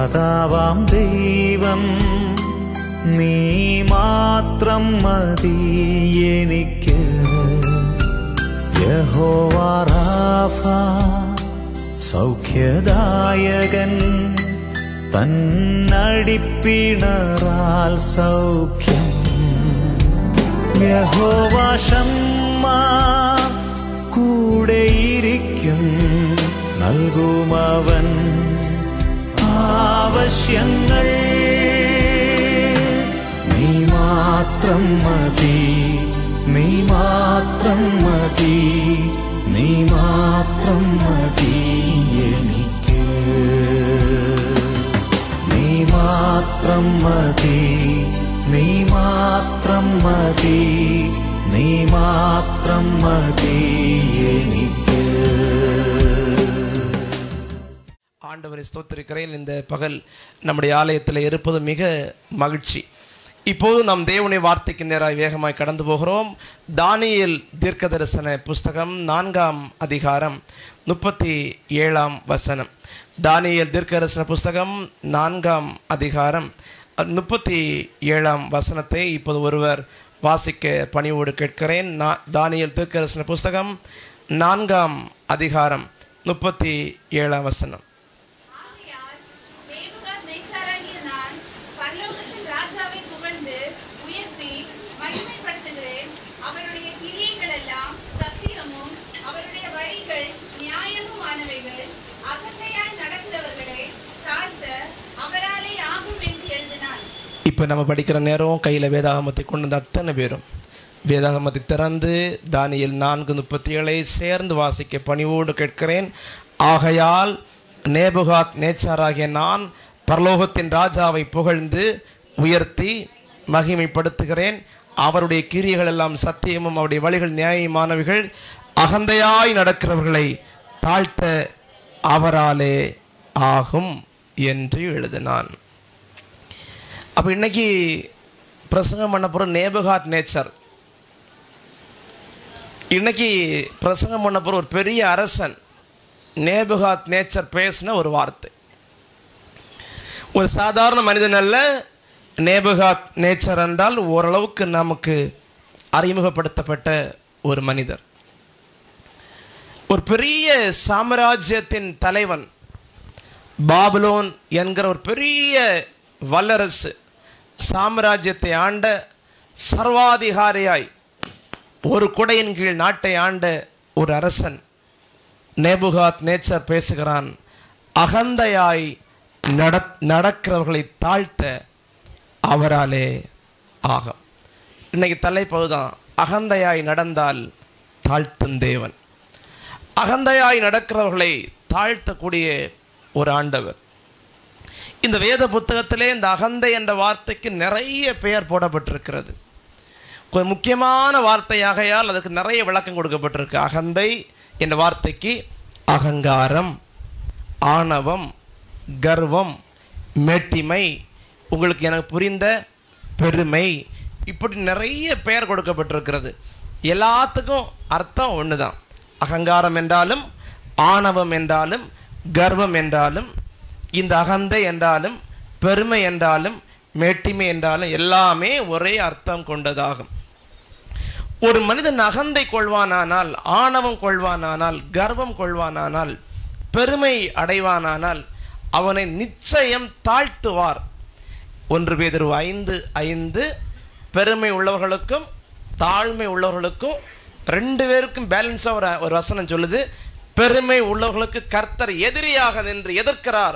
ദാതാവാം ദൈവം നീ മാത്രം മതി എനിക്ക് യഹോവാറാഫ സൗഖ്യദായകൻ തന്നടിപ്പിണറാൽ സൗഖ്യം യഹോവാശമ്മ കൂടെയിരിക്കും നൽകുമവൻ ആവശ്യങ്ങൾ നീ മാത്രം മതി നീ മാത്രം മതി നീ മാത്രം മതി എനിക്ക് നീ മാത്രം മതി നീ മാത്രം മതി നീ മാത്രം മതി എനിക്ക് ஆண்டவரை ஸ்தோத்திருக்கிறேன் இந்த பகல் நம்முடைய ஆலயத்தில் இருப்பது மிக மகிழ்ச்சி இப்போது நாம் தேவனுடைய வார்த்தைக்கு நேராக வேகமாய் கடந்து போகிறோம் தானியேல் தீர்க்க தரிசன புஸ்தகம் நான்காம் அதிகாரம் முப்பத்தி ஏழாம் வசனம் தானியேல் தீர்க்க தரிசன புஸ்தகம் நான்காம் அதிகாரம் முப்பத்தி ஏழாம் வசனத்தை இப்போது ஒருவர் வாசிக்க பணிவோடு கேட்கிறேன் நா- தானியேல் தீர்க்க தரிசன புஸ்தகம் நான்காம் அதிகாரம் முப்பத்தி ஏழாம் வசனம் ஆகையால் நேபுகாத்நேச்சாராகிய நான் பரலோகத்தின் ராஜாவை புகழ்ந்து உயர்த்தி மகிமைப்படுத்துகிறேன் அவருடைய கிரியைகள் எல்லாம் சத்தியமும் அவருடைய வழிகள் நியாயமுமானவைகள் அகந்தையாய் நடக்கிறவர்களை தாழ்த்த அவராலே ஆகும் என்று எழுதினான் இப்போ நம்ம படிக்கிற நேரம் கையில் வேதாகமத்தை கொண்டு வந்த அத்தனை பேரும் வேதாகமத்தை திறந்து தானியேல் நான்கு முப்பத்தி ஏழை சேர்ந்து வாசிக்க பணிவோடு கேட்கிறேன் ஆகையால் நேபுகாத் நேச்சாராகிய நான் பரலோகத்தின் ராஜாவை புகழ்ந்து உயர்த்தி மகிமைப்படுத்துகிறேன் அவருடைய கிரியைகள் எல்லாம் சத்தியமும் அவருடைய வழிகள் நியாயமானவைகள் அகந்தையாய் நடக்கிறவர்களை தாழ்த்த அவராலே ஆகும் என்று எழுதினான் அப்போ இன்னைக்கு பிரசங்கம் பண்ண போகிற நேபுகாத் நேச்சர் இன்னைக்கு பிரசங்கம் பண்ண போகிற ஒரு பெரிய அரசன் நேபுகாத் நேச்சர் பேசின ஒரு வார்த்தை ஒரு சாதாரண மனிதன் அல்ல நேபுகாத் நேச்சர் என்றால் ஓரளவுக்கு நமக்கு அறிமுகப்படுத்தப்பட்ட ஒரு மனிதர் ஒரு பெரிய சாம்ராஜ்யத்தின் தலைவன் பாபிலோன் என்கிற ஒரு பெரிய வல்லரசு சாம்ராஜ்யத்தை ஆண்ட சர்வாதிகாரியாய் ஒரு குடையின் கீழ் நாட்டை ஆண்ட ஒரு அரசன் நேபுகாத் நேச்சர் பேசுகிறான் அகந்தையாய் நட நடக்கிறவர்களை தாழ்த்த அவராலே ஆகும் இன்னைக்கு தலைப்பகுதான் அகந்தையாய் நடந்தால் தாழ்த்தும் தேவன் அகந்தையாய் நடக்கிறவர்களை தாழ்த்தக்கூடிய ஒரு ஆண்டவர் இந்த வேத புத்தகத்திலே இந்த அகந்தை என்ற வார்த்தைக்கு நிறைய பெயர் போடப்பட்டிருக்கிறது ஒரு முக்கியமான வார்த்தையாகையால் அதுக்கு நிறைய விளக்கம் கொடுக்கப்பட்டிருக்கு அகந்தை என்ற வார்த்தைக்கு அகங்காரம் ஆணவம் கர்வம் மேட்டிமை உங்களுக்கு எனக்கு புரிந்த பெருமை இப்படி நிறைய பெயர் கொடுக்கப்பட்டிருக்கிறது எல்லாத்துக்கும் அர்த்தம் ஒன்று தான் அகங்காரம் என்றாலும் ஆணவம் என்றாலும் கர்வம் என்றாலும் இந்த அகந்தை என்றாலும் பெருமை என்றாலும் மேட்டிமை என்றாலும் எல்லாமே ஒரே அர்த்தம் கொண்டதாகும் ஒரு மனிதன் அகந்தை கொள்வானானால் ஆணவம் கொள்வானானால் கர்வம் கொள்வானானால் பெருமை அடைவானானால் அவனை நிச்சயம் தாழ்த்துவார் ஒன்று பேதர் ஐந்து ஐந்து பெருமை உள்ளவர்களுக்கும் தாழ்மை உள்ளவர்களுக்கும் ரெண்டு பேருக்கும் பேலன்ஸாக ஒரு ஒரு வசனம் சொல்லுது பெருமை உள்ளவர்களுக்கு கர்த்தர் எதிரியாக நின்று எதிர்க்கிறார்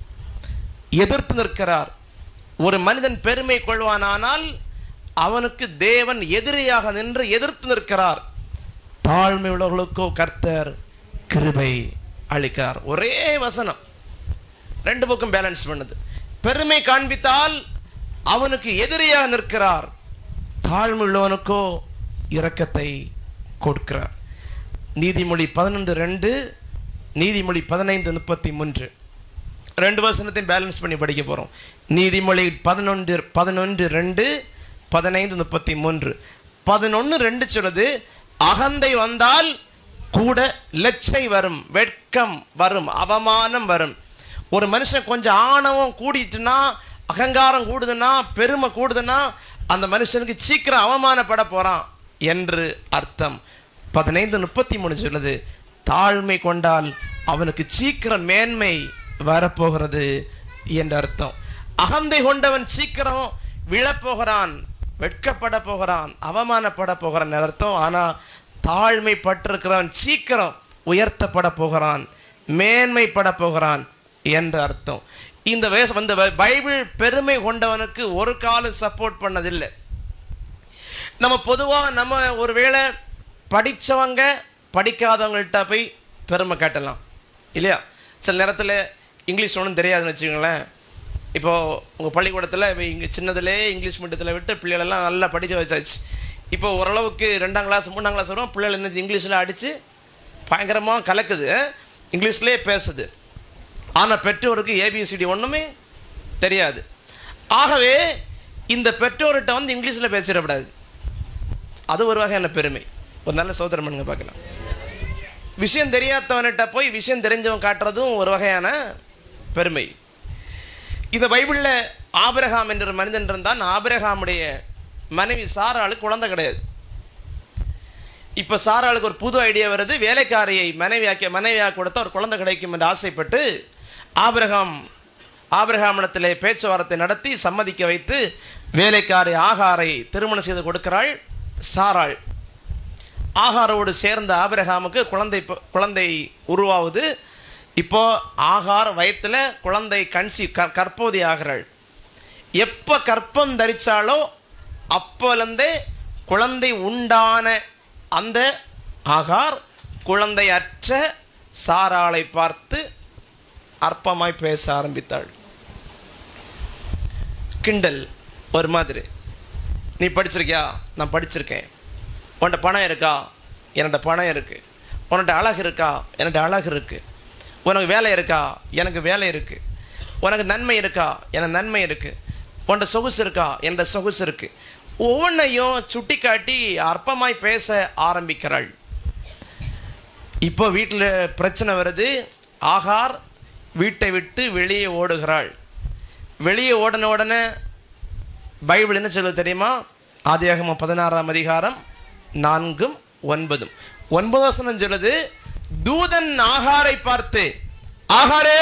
எதிர்த்து நிற்கிறார் ஒரு மனிதன் பெருமை கொள்வானானால் அவனுக்கு தேவன் எதிரியாக நின்று எதிர்த்து நிற்கிறார் தாழ்மை உள்ளவர்களுக்கோ கர்த்தர் கிருபை அளிக்கிறார் ஒரே வசனம் ரெண்டு பக்கம் பேலன்ஸ் பண்ணுது பெருமை காண்பித்தால் அவனுக்கு எதிரியாக நிற்கிறார் தாழ்மை உள்ளவனுக்கோ இரக்கத்தை கொடுக்கிறார் நீதிமொழி பதினொன்று ரெண்டு நீதிமொழி பதினைந்து முப்பத்தி மூன்று ரெண்டு வசனத்தையும் பேலன்ஸ் பண்ணி படிக்க போகிறோம் நீதிமொழி பதினொன்று பதினொன்று ரெண்டு பதினைந்து முப்பத்தி மூன்று பதினொன்று ரெண்டு சொல்லுது அகந்தை வந்தால் கூட லட்சை வரும் வெட்கம் வரும் அவமானம் வரும் ஒரு மனுஷன் கொஞ்சம் ஆணவம் கூடிட்டுனா அகங்காரம் கூடுதுன்னா பெருமை கூடுதுன்னா அந்த மனுஷனுக்கு சீக்கிரம் அவமானப்பட போறான் என்று அர்த்தம் பதினைந்து முப்பத்தி மூணு சொல்லுது தாழ்மை கொண்டால் அவனுக்கு சீக்கிரம் மேன்மை வரப்போகிறது என்று அர்த்தம் அகந்தை கொண்டவன் சீக்கிரம் விழப்போகிறான் வெட்கப்பட போகிறான் அவமானப்பட போகிறான் அர்த்தம் ஆனா தாழ்மை பட்டிருக்கிறவன் சீக்கிரம் உயர்த்தப்பட போகிறான் மேன்மைப்பட போகிறான் என்று அர்த்தம் இந்த வயசு வந்து பைபிள் பெருமை கொண்டவனுக்கு ஒரு காலம் சப்போர்ட் பண்ணதில்லை நம்ம பொதுவாக நம்ம ஒருவேளை படித்தவங்க படிக்காதவங்கள்ட்ட போய் பெருமை காட்டலாம் இல்லையா சில நேரத்தில் இங்கிலீஷ் ஒன்றும் தெரியாதுன்னு வச்சுக்கோங்களேன் இப்போது உங்கள் பள்ளிக்கூடத்தில் இப்போ இங்கே சின்னதுலேயே இங்கிலீஷ் மீடியத்தில் விட்டு பிள்ளைகளெல்லாம் நல்லா படித்து வச்சாச்சு இப்போ ஓரளவுக்கு ரெண்டாம் கிளாஸ் மூணாம் கிளாஸ் வரும் பிள்ளைகள் என்ன இங்கிலீஷில் அடித்து பயங்கரமாக கலக்குது இங்கிலீஷ்லேயே பேசுது ஆனால் பெற்றோருக்கு ஏபிசிடி ஒன்றுமே தெரியாது ஆகவே இந்த பெற்றோர்கிட்ட வந்து இங்கிலீஷில் பேசிடக்கூடாது அது ஒரு வகையான பெருமை ஒரு நல்ல சோதரம் பண்ணுங்க பார்க்கலாம் விஷயம் தெரியாதவன்கிட்ட போய் விஷயம் தெரிஞ்சவன் காட்டுறதும் ஒரு வகையான பெருமை இந்த பைபிளில் ஆபிரகாம் என்ற ஒரு மனிதன் இருந்தான் ஆபிரகாமுடைய மனைவி சாராளுக்கு குழந்தை கிடையாது இப்போ சாராளுக்கு ஒரு புது ஐடியா வருது வேலைக்காரியை மனைவியாக்க மனைவியாக கொடுத்தா ஒரு குழந்தை கிடைக்கும் என்று ஆசைப்பட்டு ஆபிரகாம் ஆபிரகாமிடத்திலே பேச்சுவார்த்தை நடத்தி சம்மதிக்க வைத்து வேலைக்காரி ஆகாரை திருமணம் செய்து கொடுக்கிறாள் சாராள் ஆகாரோடு சேர்ந்த ஆபிரகாமுக்கு குழந்தை ப- குழந்தை உருவாகுது இப்போ ஆகார் வயத்தில் குழந்தை கன்சி க கற்போதி ஆகிறாள் எப்போ கற்பம் தரிச்சாலோ அப்போலேருந்தே குழந்தை உண்டான அந்த ஆகார் குழந்தை அற்ற சாராளை பார்த்து அற்பமாய் பேச ஆரம்பித்தாள் கிண்டல் ஒரு மாதிரி நீ படிச்சிருக்கியா நான் படிச்சிருக்கேன் உன்கிட்ட பணம் இருக்கா என்கிட்ட பணம் இருக்கு உன்கிட்ட அழகு இருக்கா என்கிட்ட அழகு இருக்கு உனக்கு வேலை இருக்கா எனக்கு வேலை இருக்கு உனக்கு நன்மை இருக்கா எனக்கு நன்மை இருக்கு உன்கிட்ட சொகுசு இருக்கா என்கிட்ட சொகுசு இருக்கு ஒவ்வொன்றையும் சுட்டி காட்டி அற்பமாய் பேச ஆரம்பிக்கிறாள் இப்போ வீட்டில் பிரச்சனை வருது ஆகார் வீட்டை விட்டு வெளியே ஓடுகிறாள் வெளியே ஓடின உடனே பைபிள் என்ன சொல்லுது தெரியுமா ஆதியாகமம் பதினாறாம் அதிகாரம் நான்கும் ஒன்பதும் ஒன்பது வசனம் சொல்லுது தூதன் ஆகாரை பார்த்து ஆகாரே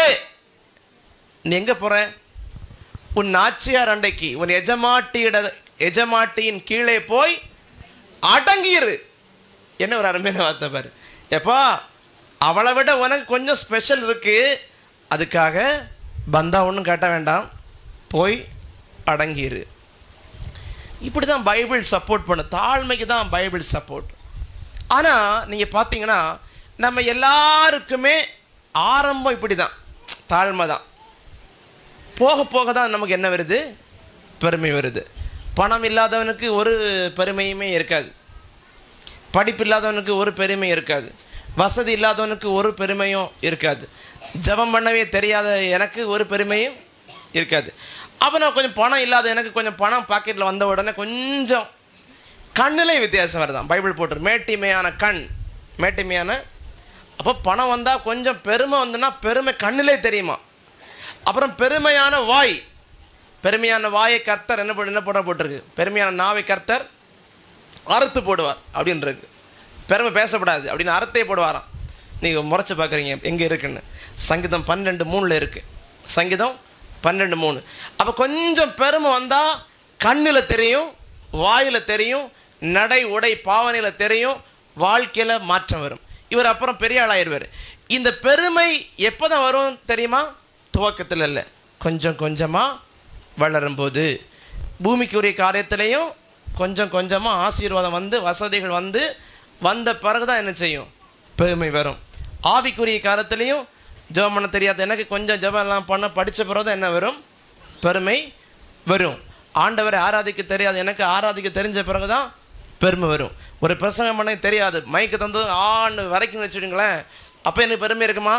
நீ எங்க போற உன் நாச்சியார் அண்டைக்கு உன் எஜமாட்டியிட எஜமாட்டியின் கீழே போய் அடங்கியிரு என்ன ஒரு அருமையான வார்த்தை பாரு எப்பா அவளை விட உனக்கு கொஞ்சம் ஸ்பெஷல் இருக்கு அதுக்காக பந்தா ஒன்றும் கட்ட வேண்டாம் போய் அடங்கியிரு இப்படி தான் பைபிள் சப்போர்ட் பண்ணு தாழ்மைக்கு தான் பைபிள் சப்போர்ட் ஆனால் நீங்கள் பார்த்தீங்கன்னா நம்ம எல்லாருக்குமே ஆரம்பம் இப்படி தான் தாழ்மை தான் போக போக தான் நமக்கு என்ன வருது பெருமை வருது பணம் இல்லாதவனுக்கு ஒரு பெருமையுமே இருக்காது படிப்பு இல்லாதவனுக்கு ஒரு பெருமை இருக்காது வசதி இல்லாதவனுக்கு ஒரு பெருமையும் இருக்காது ஜெபம் பண்ணவே தெரியாத எனக்கு ஒரு பெருமையும் இருக்காது அப்போ நான் கொஞ்சம் பணம் இல்லாத எனக்கு கொஞ்சம் பணம் பாக்கெட்டில் வந்த உடனே கொஞ்சம் கண்ணிலே வித்தியாசம் வருதான் பைபிள் போட்டு மேட்டிமையான கண் மேட்டிமையான அப்போ பணம் வந்தால் கொஞ்சம் பெருமை வந்துன்னா பெருமை கண்ணிலே தெரியுமா அப்புறம் பெருமையான வாய் பெருமையான வாயை கர்த்தர் என்ன போட்டு என்ன போட போட்டிருக்கு பெருமையான நாவை கர்த்தர் அறுத்து போடுவார் அப்படின்னு இருக்கு பெருமை பேசப்படாது அப்படின்னு அறுத்தே போடுவாராம் நீங்கள் முறைச்சு பார்க்குறீங்க எங்கே இருக்குன்னு சங்கீதம் பன்னெண்டு மூணில் இருக்குது சங்கீதம் பன்னெண்டு மூணு அப்போ கொஞ்சம் பெருமை வந்தால் கண்ணில் தெரியும் வாயில் தெரியும் நடை உடை பாவனையில் தெரியும் வாழ்க்கையில் மாற்றம் வரும் இவர் அப்புறம் பெரிய ஆளாயிருவார் இந்த பெருமை எப்போ தான் வரும் தெரியுமா துவக்கத்தில் இல்லை கொஞ்சம் கொஞ்சமாக வளரும்போது பூமிக்குரிய காரியத்திலையும் கொஞ்சம் கொஞ்சமாக ஆசீர்வாதம் வந்து வசதிகள் வந்து வந்த பிறகு தான் என்ன செய்யும் பெருமை வரும் ஆவிக்குரிய காலத்திலையும் ஜெபம் பண்ண தெரியாது எனக்கு கொஞ்சம் ஜெபம் எல்லாம் பண்ண படித்த பிறகு தான் என்ன வரும் பெருமை வரும் ஆண்டவரை ஆராதிக்க தெரியாது எனக்கு ஆராதிக்க தெரிஞ்ச பிறகு தான் பெருமை வரும் ஒரு பிரசங்கம் பண்ண தெரியாது மைக்கு தந்து ஆண்டு வரைக்கும் வச்சுடுங்களேன் அப்போ எனக்கு பெருமை இருக்குமா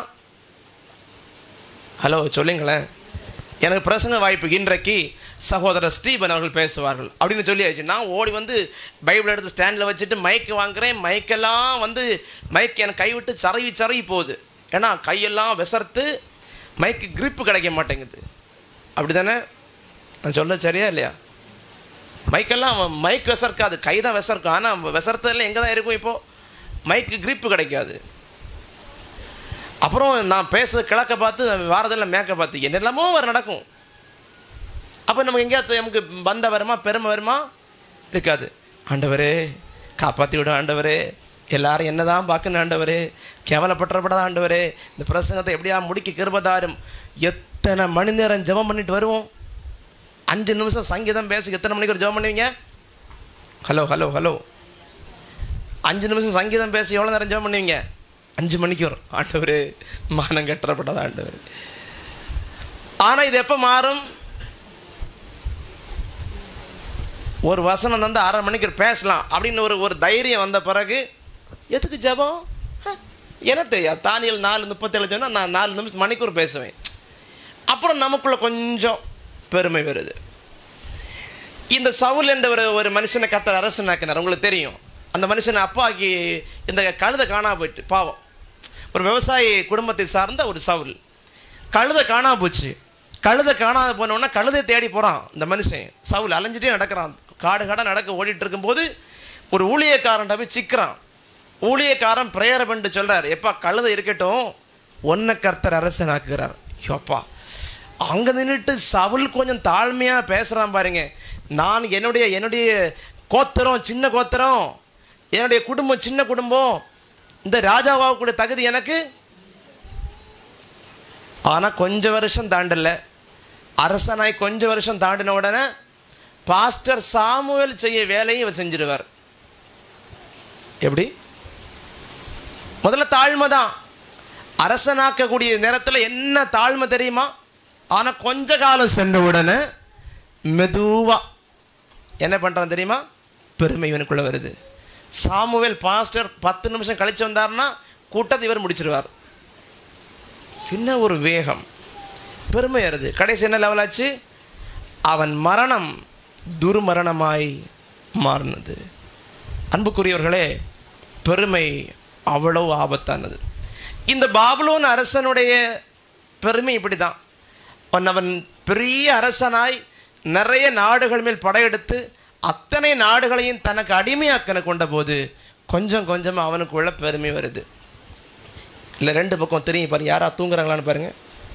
ஹலோ சொல்லுங்களேன் எனக்கு பிரசங்க வாய்ப்பு இன்றைக்கு சகோதரர் ஸ்டீபன் அவர்கள் பேசுவார்கள் அப்படின்னு சொல்லியாச்சு நான் ஓடி வந்து பைபிள் எடுத்து ஸ்டாண்டில் வச்சுட்டு மைக்கு வாங்குறேன் மைக்கெல்லாம் வந்து மைக் எனக்கு கைவிட்டு சரவி சரவி போகுது ஏன்னா கையெல்லாம் விசர்த்து மைக்கு grip கிடைக்க மாட்டேங்குது அப்படி தானே நான் சொல்ல சரியா இல்லையா மைக்கெல்லாம் மைக் விசர்க்காது கை தான் விசர்க்கும் ஆனால் விசரத்தெல்லாம் எங்கே தான் இருக்கும் இப்போது மைக்கு grip கிடைக்காது அப்புறம் நான் பேசுறது கிழக்க பார்த்து வாரதெல்லாம் மேற்க பார்த்து என்னெல்லாமோ வர நடக்கும் அப்போ நமக்கு எங்கேயாவது நமக்கு வந்த வருமா பெருமை வருமா இருக்காது ஆண்டவரே காப்பாற்றி விடும் ஆண்டவரே எல்லாரும் என்னதான் பார்க்கணும் ஆண்டவரே கேவலப்பட்டுறப்படாத ஆண்டவரே இந்த பிரசங்கத்தை எப்படியா முடிக்க கிருபதாரும் எத்தனை மணி நேரம் ஜெபம் பண்ணிட்டு வருவோம் அஞ்சு நிமிஷம் சங்கீதம் பேசி எத்தனை மணிக்கு ஒரு ஜெபம் பண்ணுவீங்க ஹலோ ஹலோ ஹலோ அஞ்சு நிமிஷம் சங்கீதம் பேசி எவ்வளோ நேரம் ஜெபம் பண்ணுவீங்க அஞ்சு மணிக்கு வரும் ஆண்டவரே மானம் கட்டுறப்படாத ஆண்டவர் ஆனால் இது எப்போ மாறும் ஒரு வசனம் வந்து அரை மணிக்கு பேசலாம் அப்படின்னு ஒரு ஒரு தைரியம் வந்த பிறகு எதுக்கு ஜெபம் ஹ, எனக்கு தெரியாது தானியல் நாலு முப்பத்தேழு சொன்னால் நான் நாலு நிமிஷம் மணிக்கூர் பேசுவேன் அப்புறம் நமக்குள்ள கொஞ்சம் பெருமை வருது இந்த சவுல் என்ற ஒரு ஒரு மனுஷனை கத்தர் அரசனாக்கினார் உங்களுக்கு தெரியும் அந்த மனுஷனை அப்பாக்கி இந்த கழுதை காணாம போயிட்டு பாவம் ஒரு விவசாயி குடும்பத்தை சார்ந்த ஒரு சவுல் கழுதை காணாம போச்சு கழுதை காணாத போனோன்னா கழுதை தேடி போகிறான் இந்த மனுஷன் சவுல் அலைஞ்சிட்டே நடக்கிறான் காடு காடாக நடக்க ஓடிட்டு இருக்கும்போது ஒரு ஊழியக்காரன்ட்ட போய் சிக்கிறான் ஊழியக்காரன் பிரேயர் பண்ணிட்டு சொல்றார் எப்பா கழுதை இருக்கட்டும் ஒன்ன கர்த்தர் அரசனாக்குகிறார் யோப்பா அங்க நின்றுட்டு சவுல் கொஞ்சம் தாழ்மையா பேசுறான் பாருங்க நான் என்னுடைய என்னுடைய கோத்திரம் சின்ன கோத்திரம் என்னுடைய குடும்பம் சின்ன குடும்பம் இந்த ராஜாவாகக்கூடிய தகுதி எனக்கு ஆனா கொஞ்ச வருஷம் தாண்டல அரசனாய் கொஞ்ச வருஷம் தாண்டின உடனே பாஸ்டர் சாமுவேல் செய்ய வேலையை இவர் செஞ்சிருவார் எப்படி முதல்ல தாழ்மை தான் அரசனாக்கக்கூடிய நேரத்தில் என்ன தாழ்மை தெரியுமா ஆனால் கொஞ்ச காலம் சென்ற உடனே மெதுவா என்ன பண்ணுறான் தெரியுமா பெருமை இவனுக்குள்ள வருது சாமுவேல் பாஸ்டர் பத்து நிமிஷம் கழிச்சு வந்தாருன்னா கூட்டத்தை இவர் முடிச்சிருவார் என்ன ஒரு வேகம் பெருமை வருது கடைசி என்ன லெவல் ஆச்சு அவன் மரணம் துர்மரணமாய் மாறினது அன்புக்குரியவர்களே பெருமை அவ்வளவு ஆபத்தானது இந்த பாபுலோன் அரசனுடைய பெருமை இப்படி தான் அவன் அவன் பெரிய அரசனாய் நிறைய நாடுகள் மேல் படையெடுத்து அத்தனை நாடுகளையும் தனக்கு அடிமையாக்கன கொண்ட போது கொஞ்சம் கொஞ்சம் அவனுக்குள்ள பெருமை வருது இல்லை ரெண்டு பக்கம் தெரியும் பாருங்க யாரா தூங்குறாங்களான்னு பாருங்க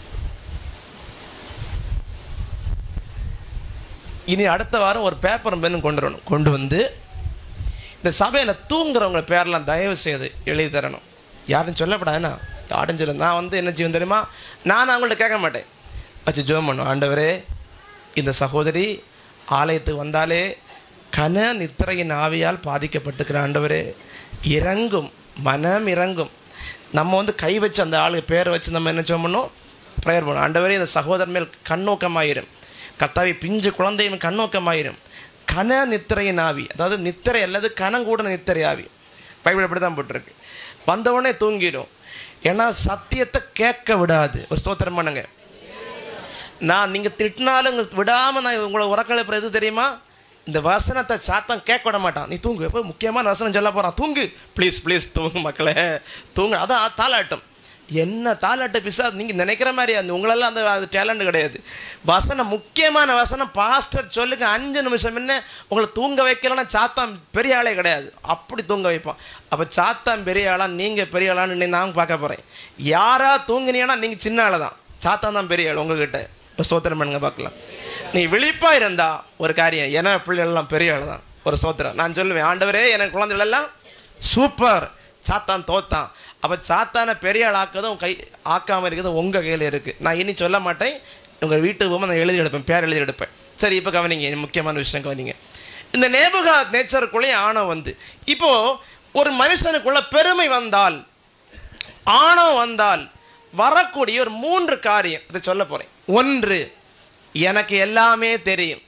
இனி அடுத்த வாரம் ஒரு பேப்பரும் பெண்ணும் கொண்டு வரணும் கொண்டு வந்து இந்த சபையில் தூங்குறவங்க பேரெல்லாம் தயவு செய்து எழுதி தரணும் யாரும் சொல்லப்படாதுன்னா அடைஞ்சிரும் நான் வந்து என்ன செய்வேன் தெரியுமா நான் அவங்கள்ட்ட கேட்க மாட்டேன் வச்சு ஜோம் பண்ணும் ஆண்டவரே இந்த சகோதரி ஆலயத்துக்கு வந்தாலே கன நித்திரையின் ஆவியால் பாதிக்கப்பட்டிருக்கிற ஆண்டவரே இறங்கும் மனம் இறங்கும் நம்ம வந்து கை வச்சு அந்த ஆளுக்கு பேரை வச்சு நம்ம என்ன செய்ய பண்ணோம் ப்ரேயர் பண்ணோம் ஆண்டவரே இந்த சகோதரன் மேல் கண்ணோக்கமாயிரும் கர்த்தாவை பிஞ்சு குழந்தையின் கண்ணோக்கமாயிரும் கன நித்திரையின் ஆவி அதாவது நித்திரை அல்லது கனங்கூட நித்திரை ஆவி பைபிள் அப்படி தான் போட்டிருக்கு வந்தவுடனே தூங்கிடும் ஏன்னா சத்தியத்தை கேட்க விடாது ஒரு ஸ்தோத்திரம் பண்ணுங்க நான் நீங்கள் திட்டினாலும் விடாமல் நான் உங்களை உறக்கழைப்புற எது தெரியுமா இந்த வசனத்தை சாத்தம் கேட்க விட மாட்டான் நீ தூங்கு எப்போ முக்கியமான வசனம் சொல்ல போகிறான் தூங்கு ப்ளீஸ் ப்ளீஸ் தூங்கு மக்களே தூங்கு அதான் தாலாட்டம் என்ன தாலாட்ட பிசா நீங்கள் நினைக்கிற மாதிரி அந்த உங்களெல்லாம் அந்த அது டேலண்ட் கிடையாது வசனம் முக்கியமான வசனம் பாஸ்டர் சொல்லுங்க அஞ்சு நிமிஷம் என்ன உங்களை தூங்க வைக்கலன்னா சாத்தான் பெரிய ஆளே கிடையாது அப்படி தூங்க வைப்பான் அப்போ சாத்தான் பெரிய ஆளா நீங்கள் பெரிய ஆளான்னு நான் பார்க்க போகிறேன் யாரா தூங்குனீங்கன்னா நீங்கள் சின்ன ஆளு தான் சாத்தான் தான் பெரிய ஆள் உங்ககிட்ட ஸ்தோத்திரம் பண்ணுங்க பார்க்கலாம் நீ விழிப்பா இருந்தா ஒரு காரியம் என பிள்ளைகள் எல்லாம் பெரிய ஆள் தான் ஒரு சோத்திரம் நான் சொல்லுவேன் ஆண்டவரே எனக்கு குழந்தைகள் எல்லாம் சூப்பர் சாத்தான் தோத்தான் அப்போ சாத்தான பெரிய ஆள் ஆக்கதும் கை ஆக்காம இருக்கிறது உங்கள் கையில் இருக்கு நான் இனி சொல்ல மாட்டேன் உங்கள் வீட்டுக்கு போகும்போது நான் எழுதி எடுப்பேன் பேர் எழுதி எடுப்பேன் சரி இப்போ கவனிங்க இது முக்கியமான விஷயம் கவனிங்க இந்த நேபுகா நேச்சருக்குள்ளே ஆணவம் வந்து இப்போ ஒரு மனுஷனுக்குள்ள பெருமை வந்தால் ஆணவம் வந்தால் வரக்கூடிய ஒரு மூன்று காரியம் இதை சொல்ல போறேன் ஒன்று எனக்கு எல்லாமே தெரியும்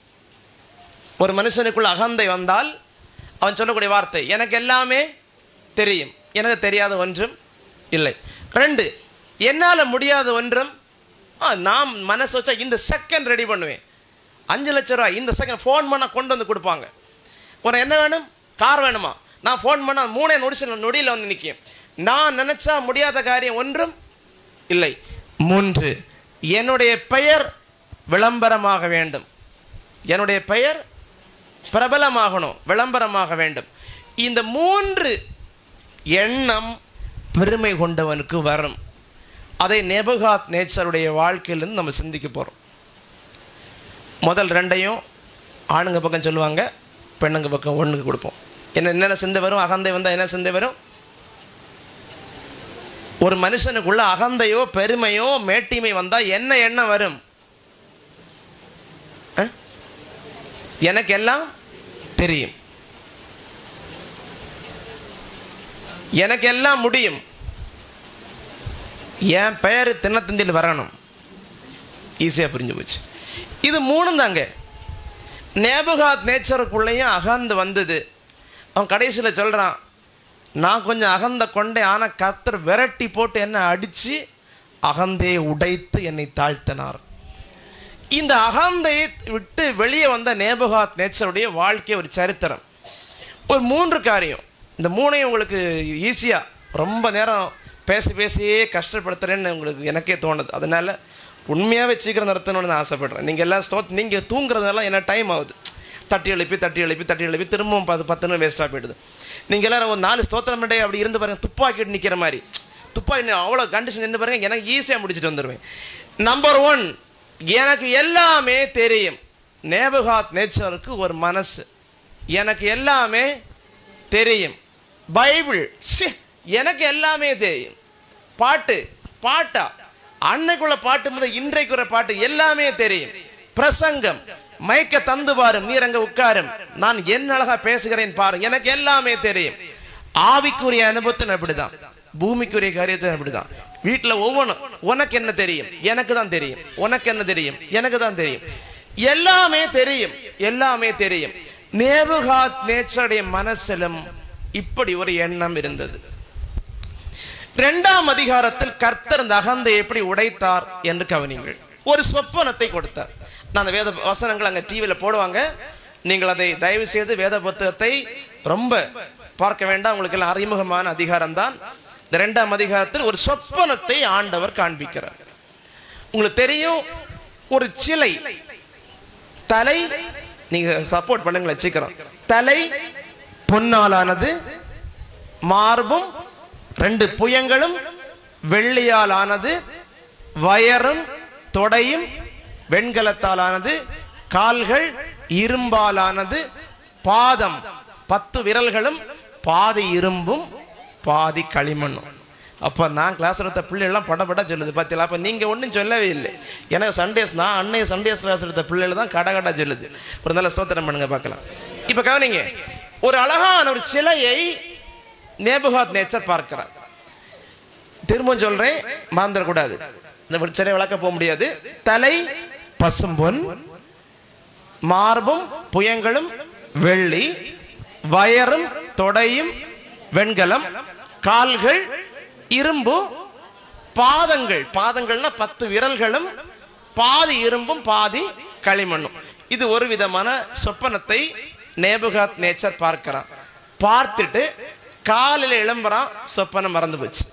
ஒரு மனுஷனுக்குள்ள அகந்தை வந்தால் அவன் சொல்லக்கூடிய வார்த்தை எனக்கு எல்லாமே தெரியும் எனக்கு தெரியாத ஒன்றும் இல்லை ரெண்டு என்னால் முடியாத ஒன்றும் ஆ, நான் மனசு வச்சா இந்த செகண்ட் ரெடி பண்ணுவேன் அஞ்சு லட்ச ரூபாய் இந்த செகண்ட் ஃபோன் பண்ணால் கொண்டு வந்து கொடுப்பாங்க ஒரு என்ன வேணும் கார் வேணுமா நான் ஃபோன் பண்ணால் மூணே நொடிச்சு நொடியில் வந்து நிற்கும் நான் நினச்சா முடியாத காரியம் ஒன்றும் இல்லை மூன்று என்னுடைய பெயர் விளம்பரமாக வேண்டும் என்னுடைய பெயர் பிரபலமாகணும் விளம்பரமாக வேண்டும் இந்த மூன்று எண்ணம் பெருமை கொண்டவனுக்கு வரும் அதை நெபுகாத் நேச்சருடைய வாழ்க்கையிலிருந்து நம்ம சிந்திக்க போகிறோம் முதல் ரெண்டையும் ஆணுங்க பக்கம் சொல்லுவாங்க பெண்ணுங்க பக்கம் ஒண்ணுக்கு கொடுப்போம் என்ன என்னென்ன சிந்தை வரும் அகந்தை வந்தால் என்ன சிந்தை வரும் ஒரு மனுஷனுக்குள்ள அகந்தையோ பெருமையோ மேட்டிமை வந்தால் என்ன எண்ணம் வரும் அஹ்? எனக்கு எல்லாம் தெரியும் எனக்கு எல்லாம் முடியும் என் பெயர் தினத்தந்தியில் வரணும் ஈஸியாக புரிஞ்சு போச்சு இது மூணும் தாங்க நேபுகாத் நேச்சருக்குள்ளேயும் அகந்து வந்தது அவன் கடைசியில் சொல்கிறான் நான் கொஞ்சம் அகந்த கொண்டே ஆனால் கர்த்தர் விரட்டி போட்டு என்னை அடித்து அகந்தையை உடைத்து என்னை தாழ்த்தினார் இந்த அகந்தையை விட்டு வெளியே வந்த நேபுகாத் நேச்சருடைய வாழ்க்கை ஒரு சரித்திரம் ஒரு மூன்று காரியம் இந்த மூணையும் உங்களுக்கு ஈஸியாக ரொம்ப நேரம் பேசி பேசியே கஷ்டப்படுத்துறேன்னு உங்களுக்கு எனக்கே தோணுது அதனால உண்மையாகவே சீக்கிரம் நிறுத்தணும்னு நான் ஆசைப்படுறேன் நீங்கள் எல்லாம் ஸ்தோத் நீங்கள் தூங்குறதெல்லாம் என்ன டைம் ஆகுது தட்டி எழுப்பி தட்டி எழுப்பி தட்டி எழுப்பி திரும்பவும் பத்து பத்து நிமிடம் வேஸ்ட்டாக போயிடுது நீங்கள் எல்லாரும் ஒரு நாலு ஸ்தோத்திரம் மண்டே அப்படி இருந்து பாருங்க துப்பாக்கிட்டு நிற்கிற மாதிரி துப்பாக்கி அவ்வளோ கண்டிஷன் இருந்து பாருங்க எனக்கு ஈஸியாக முடிச்சுட்டு வந்துடுவேன் நம்பர் ஒன் எனக்கு எல்லாமே தெரியும் நேபுகாத் நேச்சருக்கு ஒரு மனசு எனக்கு எல்லாமே தெரியும் பைபிள் ஷே, எனக்கு எல்லாமே தெரியும் பாட்டு பாட்டா அன்னைக்குள்ள பாட்டு முதல் இன்றைக்குற பாட்டு எல்லாமே தெரியும் பிரசங்கம் மைக்க தந்து பாரும் நீர் அங்க உட்காரும் நான் என்ன அழகா பேசுகிறேன் பாரு எனக்கு எல்லாமே தெரியும் ஆவிக்குரிய அனுபவத்தில் அப்படிதான் பூமிக்குரிய காரியத்தில் அப்படிதான் வீட்டுல ஒவ்வொன்றும் உனக்கு என்ன தெரியும் எனக்கு தான் தெரியும் உனக்கு என்ன தெரியும் எனக்கு தான் தெரியும் எல்லாமே தெரியும் எல்லாமே தெரியும் நேபுகாத் நேச்சருடைய மனசிலும் இப்படி ஒரு எண்ணம் இருந்தது இரண்டாம் அதிகாரத்தில் கர்த்தர் இந்த அகந்தை எப்படி உடைத்தார் என்று கவனிங்கள் ஒரு சொப்பனத்தை கொடுத்தார் நான் அந்த வேத வசனங்கள் அங்க டிவியில போடுவாங்க நீங்கள் அதை தயவு செய்து வேத புத்தகத்தை ரொம்ப பார்க்க வேண்டாம் உங்களுக்கு எல்லாம் அறிமுகமான அதிகாரம் தான் இந்த இரண்டாம் அதிகாரத்தில் ஒரு சொப்பனத்தை ஆண்டவர் காண்பிக்கிறார் உங்களுக்கு தெரியும் ஒரு சிலை தலை நீங்க சப்போர்ட் பண்ணுங்களேன் சீக்கிரம் தலை பொன்னாலானது மார்பும் ரெண்டு புயங்களும் வெள்ளியால் ஆனது வயரும் தொடையும் வெண்கலத்தால் ஆனது கால்கள் இரும்பால் ஆனது பாதம் பத்து விரல்களும் பாதி இரும்பும் பாதி களிமண்ணும் அப்போ நான் கிளாஸ் எடுத்த பிள்ளைகள்லாம் படப்பட சொல்லுது பார்த்தீங்களா அப்போ நீங்கள் ஒன்றும் சொல்லவே இல்லை எனக்கு சண்டேஸ் நான் அன்னைய சண்டேஸ் கிளாஸ் எடுத்த பிள்ளைகள் தான் கட கடா சொல்லுது ஒரு நல்ல ஸ்தோத்திரம் பண்ணுங்க பார்க்கலாம் இப்போ கவனிங்க ஒரு அழகான ஒரு சிலையை நேபுகாத் நேச்சர் பார்க்கிறார் திரும்ப சொல்றேன் மறந்துடக்கூடாது இந்த சிலை விளக்க போக முடியாது தலை பசும்பொன் மார்பும் புயங்களும் வெள்ளி வயரும் தொடையும் வெண்கலம் கால்கள் இரும்பு பாதங்கள் பாதங்கள்னா பத்து விரல்களும் பாதி இரும்பும் பாதி களிமண்ணும் இது ஒரு விதமான சொப்பனத்தை நேபுகாத் நேச்சர் பார்க்கிறான் பார்த்துட்டு காலையில் எழும்புறான் சொப்பனம் மறந்து போச்சு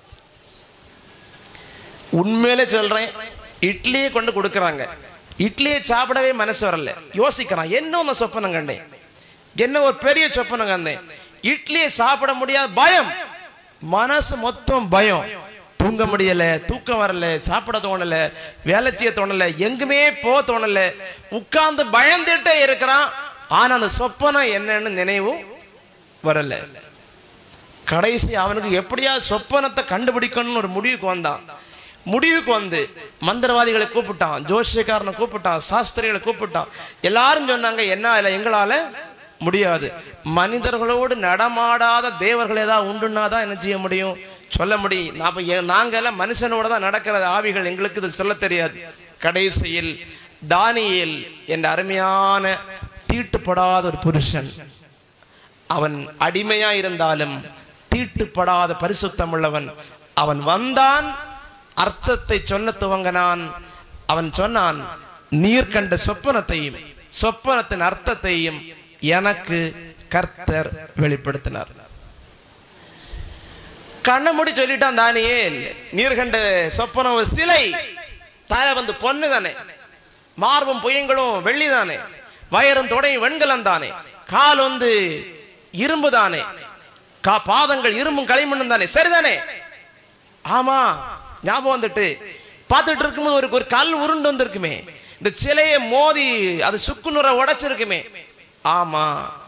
உண்மையிலே சொல்றேன் இட்லியை கொண்டு கொடுக்கறாங்க இட்லியை சாப்பிடவே மனசு வரல யோசிக்கிறான் என்ன ஒன்று சொப்பனம் கண்டேன் என்ன ஒரு பெரிய சொப்பனம் கண்டேன் இட்லியை சாப்பிட முடியாத பயம் மனசு மொத்தம் பயம் தூங்க முடியல தூக்கம் வரல சாப்பிட தோணல வேலை செய்ய தோணல எங்குமே போக தோணல உட்கார்ந்து பயந்துட்டே இருக்கிறான் ஆனா அந்த சொப்பனம் என்னன்னு நினைவும் வரல கடைசி அவனுக்கு எப்படியா சொப்பனத்தை கண்டுபிடிக்கணும்னு ஒரு முடிவுக்கு வந்தான் முடிவுக்கு வந்து மந்திரவாதிகளை கூப்பிட்டான் ஜோசியக்காரனை கூப்பிட்டான் சாஸ்திரிகளை கூப்பிட்டான் எல்லாரும் சொன்னாங்க என்ன இல்லை எங்களால முடியாது மனிதர்களோடு நடமாடாத தேவர்கள் ஏதாவது உண்டுன்னா தான் என்ன செய்ய முடியும் சொல்ல முடியும் நாம ஏ- நாங்க எல்லாம் மனுஷனோட தான் நடக்கிற ஆவிகள் எங்களுக்கு இது சொல்ல தெரியாது கடைசியில் தானியேல் என்ற அருமையான தீட்டுப்படாத ஒரு புருஷன் அவன் அடிமையா இருந்தாலும் தீட்டுப்படாத பரிசுத்தம் உள்ளவன் அவன் வந்தான் அர்த்தத்தை சொல்ல துவங்கினான் அவன் சொன்னான் நீர் கண்ட சொப்பனத்தையும் சொப்பனத்தின் அர்த்தத்தையும் எனக்கு கர்த்தர் வெளிப்படுத்தினார் கண்ணை மூடி சொல்லிட்டான் தானியேல் நீர் கண்ட சொப்பனம் ஒரு சிலை தலை வந்து பொண்ணு தானே மார்பும் புயங்களும் வெள்ளி தானே வயரும் தொடையும் வெண்கலம் தானே கால் வந்து இரும்பு தானே கா பாதங்கள் இரும்பும் களிமண்ணும் தானே சரிதானே ஆமா ஞாபகம் வந்துட்டு பார்த்துட்டு இருக்கும்போது ஒரு ஒரு கல் உருண்டு வந்திருக்குமே இந்த சிலையை மோதி அது சுக்குநுற உடைச்சிருக்குமே ஆமா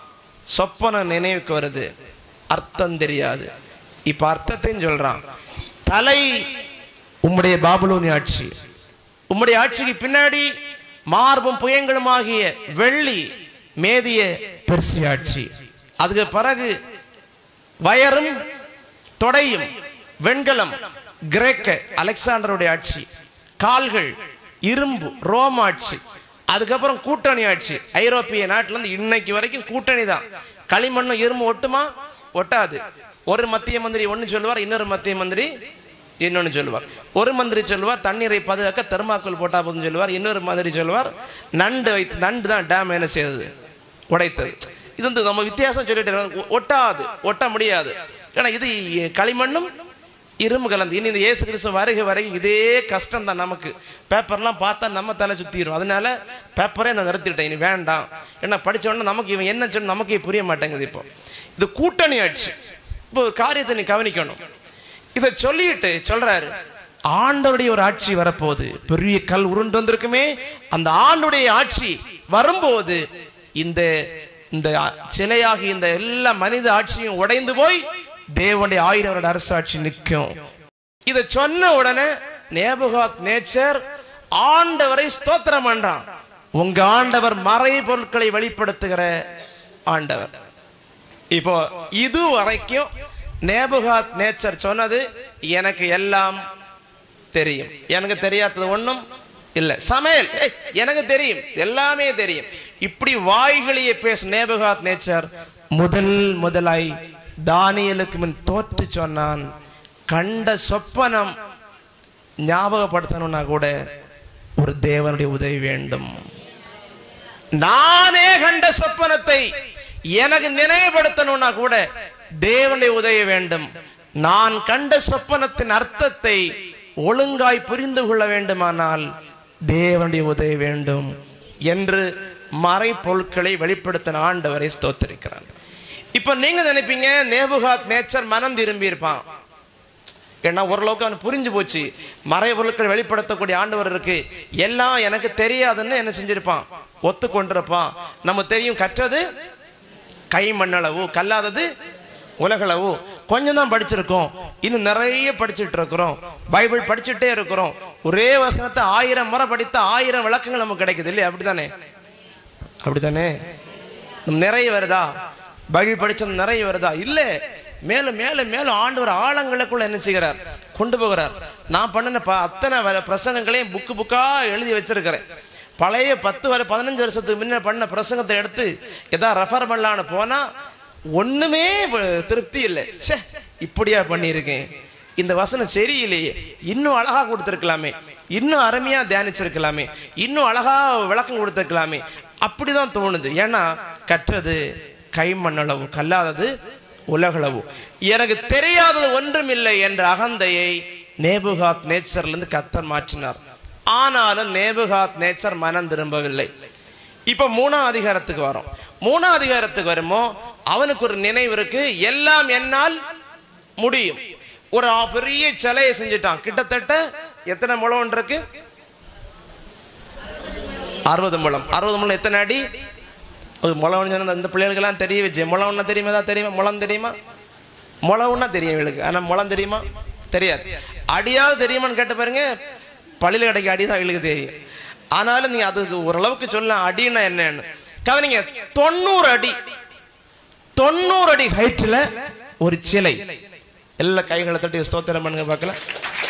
சொப்பன நினைவுக்கு வருது அர்த்தம் தெரியாது இப்ப அர்த்தத்தையும் சொல்றான் தலை உம்முடைய பாபுலோனி ஆட்சி உம்முடைய ஆட்சிக்கு பின்னாடி மார்பும் புயங்களும் ஆகிய வெள்ளி மேதிய பெர்சி ஆட்சி அதுக்கு பிறகு வயரும் தொடையும் வெண்கலம் கிரேக்க அலெக்சாண்டருடைய ஆட்சி கால்கள் இரும்பு ரோம் ஆட்சி அதுக்கப்புறம் கூட்டணி ஆட்சி ஐரோப்பிய நாட்டுல இருந்து இன்னைக்கு வரைக்கும் கூட்டணி தான் களிமண்ணும் இரும்பு ஒட்டுமா ஒட்டாது ஒரு மத்திய மந்திரி ஒன்னு சொல்லுவார் இன்னொரு மத்திய மந்திரி இன்னொன்னு சொல்லுவார் ஒரு மந்திரி சொல்லுவார் தண்ணீரை பாதுகாக்க தெர்மாக்கோல் போட்டா போதும் சொல்லுவார் இன்னொரு மந்திரி சொல்லுவார் நண்டு வைத்து நண்டு தான் டேம் என்ன செய்தது உடைத்தது இது வந்து நம்ம வித்தியாசம் சொல்லிட்டு இருக்கோம். ஒ- ஒட்டாது ஒட்ட முடியாது ஏன்னா இது களிமண்ணும் இரும்பு கலந்து இனி இந்த இயேசு கிறிஸ்து வருகை வரைக்கும் இதே கஷ்டம் தான் நமக்கு பேப்பர்லாம் பார்த்தா நம்ம தலை சுத்திரும் அதனால பேப்பரே நான் நிறுத்திட்டேன் இனி வேண்டாம் ஏன்னா படிச்ச உடனே நமக்கு இவன் என்ன சொன்ன நமக்கே புரிய மாட்டேங்குது இப்போ இது கூட்டணி ஆட்சி இப்போ ஒரு காரியத்தை நீ கவனிக்கணும் இதை சொல்லிட்டு சொல்றாரு ஆண்டவருடைய ஒரு ஆட்சி வரப்போகுது பெரிய கல் உருண்டு வந்திருக்குமே அந்த ஆண்டுடைய ஆட்சி வரும்போது இந்த இந்த சிலையாகி இந்த எல்லா மனித ஆட்சியும் உடைந்து போய் தேவனுடைய ஆயிரம் வருட அரசாட்சி நிற்கும் இதை சொன்ன உடனே நேபுகாத் நேச்சர் ஆண்டவரை ஸ்தோத்திரம் பண்றான் உங்க ஆண்டவர் மறை பொருட்களை வெளிப்படுத்துகிற ஆண்டவர் இப்போ இது வரைக்கும் நேபுகாத் நேச்சர் சொன்னது எனக்கு எல்லாம் தெரியும் எனக்கு தெரியாதது ஒண்ணும் இல்ல சமையல் ஏய், எனக்கு தெரியும் எல்லாமே தெரியும் இப்படி வாய்களையே பேச நேபுகாத் நேச்சர் முதல் முதலாய் தானியலுக்கு முன் தோற்று சொன்னான் கண்ட சொப்பனம் ஞாபகப்படுத்தணும்னா கூட ஒரு தேவனுடைய உதவி வேண்டும் நானே கண்ட சொப்பனத்தை எனக்கு நினைவுபடுத்தணும்னா கூட தேவனுடைய உதவி வேண்டும் நான் கண்ட சொப்பனத்தின் அர்த்தத்தை ஒழுங்காய் புரிந்து கொள்ள வேண்டுமானால் தேவனுடைய உதவி வேண்டும் என்று மறை பொருட்களை வெளிப்படுத்தின ஆண்டவரை ஸ்தோத்திருக்கிறார் இப்ப நீங்க நினைப்பீங்க நேபுகாத் நேச்சர் மனம் திரும்பி இருப்பான் ஏன்னா ஓரளவுக்கு அவன் புரிஞ்சு போச்சு மறை பொருட்களை வெளிப்படுத்தக்கூடிய ஆண்டவர் இருக்கு எல்லாம் எனக்கு தெரியாதுன்னு என்ன செஞ்சிருப்பான் ஒத்து கொண்டிருப்பான் நம்ம தெரியும் கற்றது கை மண்ணளவு கல்லாதது உலகளவு கொஞ்சம் தான் படிச்சிருக்கோம் இன்னும் நிறைய படிச்சுட்டு இருக்கிறோம் பைபிள் படிச்சுட்டே இருக்கிறோம் ஒரே வசனத்தை ஆயிரம் முறை படித்த ஆயிரம் விளக்கங்கள் நமக்கு கிடைக்குது இல்லையா அப்படித்தானே அப்படித்தானே நம்ம நிறைய வருதா பைபிள் படிச்சது நிறைய வருதா இல்ல மேலும் மேலும் மேலும் ஆண்டவர் ஆழங்களுக்குள்ள என்ன செய்கிறார் கொண்டு போகிறார் நான் பண்ணின ப- அத்தனை வ- பிரசங்கங்களையும் புக்கு புக்கா எழுதி வச்சிருக்கிறேன் பழைய பத்து வரை பதினஞ்சு வருஷத்துக்கு முன்ன பண்ண பிரசங்கத்தை எடுத்து எதா ரெஃபர் பண்ணலான்னு போனா ஒண்ணுமே வ- திருப்தி இல்லை ச்சே இப்படியா பண்ணியிருக்கேன் இந்த வசனம் சரியில்லையே இன்னும் அழகா கொடுத்துருக்கலாமே இன்னும் அருமையா தியானிச்சிருக்கலாமே இன்னும் அழகா விளக்கம் கொடுத்துருக்கலாமே அப்படிதான் தோணுது ஏன்னா கற்றது கைமண்ணளவு கல்லாதது உலகளவு எனக்கு தெரியாதது ஒன்றும் இல்லை என்ற அகந்தையை நேபுகாத் நேச்சர்ல இருந்து கத்தர் மாற்றினார் ஆனாலும் நேபுகாத் நேச்சர் மனம் திரும்பவில்லை இப்ப மூணாம் அதிகாரத்துக்கு வரோம் மூணாம் அதிகாரத்துக்கு வருமோ அவனுக்கு ஒரு நினைவு இருக்கு எல்லாம் என்னால் முடியும் ஒரு பெரிய சிலையை செஞ்சுட்டான் கிட்டத்தட்ட எத்தனை முழம் இருக்கு அறுபது முழம் அறுபது முழம் எத்தனை அடி ஒரு முளம்னு சொன்னா இந்த பிள்ளைகளுக்கெல்லாம் தெரிய வச்சு முளம்னா தெரியுமா ஏதாவது தெரியுமா முளம் தெரியுமா முளவுன்னா தெரியும் இவளுக்கு ஆனா முளம் தெரியுமா தெரியாது அடியாவது தெரியுமான்னு கேட்ட பாருங்க பள்ளியில் கிடைக்க அடி தான் இவளுக்கு தெரியும் ஆனாலும் நீங்க அதுக்கு ஓரளவுக்கு சொல்லலாம் அடின்னா என்னன்னு கவனிங்க தொண்ணூறு அடி தொண்ணூறு அடி ஹைட்ல ஒரு சிலை எல்லா கைகளை தட்டி ஸ்தோத்திரம் பண்ணுங்க பார்க்கலாம்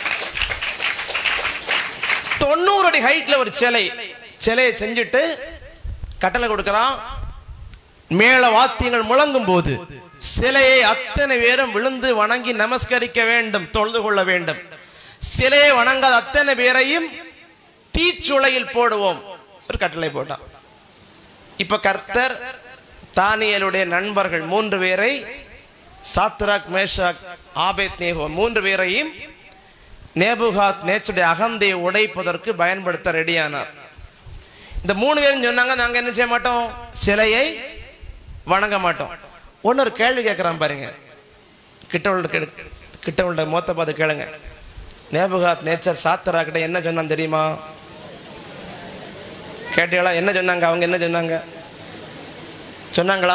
தொண்ணூறு அடி ஹைட்ல ஒரு சிலை சிலையை செஞ்சுட்டு கட்டளை கொடுக்கறான் மேள வாத்தியங்கள் முழங்கும் போது சிலையை அத்தனை பேரும் விழுந்து வணங்கி நமஸ்கரிக்க வேண்டும் தொழுது கொள்ள வேண்டும் சிலையை வணங்காத அத்தனை பேரையும் தீச்சுளையில் போடுவோம் ஒரு கட்டளை போட்டான் இப்ப கர்த்தர் தானியலுடைய நண்பர்கள் மூன்று பேரை சாத்ராக் மேஷாக் ஆபேத் நேகோ மூன்று பேரையும் நேபுகாத் நேச்சுடைய அகந்தையை உடைப்பதற்கு பயன்படுத்த ரெடியானார் இந்த மூணு பேரும் சொன்னாங்க நாங்க என்ன செய்ய மாட்டோம் சிலையை வணங்க மாட்டோம் ஒன்னு ஒரு கேள்வி கேட்கறான் பாருங்க கிட்ட உள்ள கே- கிட்ட உள்ள மோத்த பார்த்து கேளுங்க நேபுகாத் நேச்சர் சாத்தரா கிட்ட என்ன சொன்னான் தெரியுமா கேட்டீங்களா என்ன சொன்னாங்க அவங்க என்ன சொன்னாங்க சொன்னாங்களா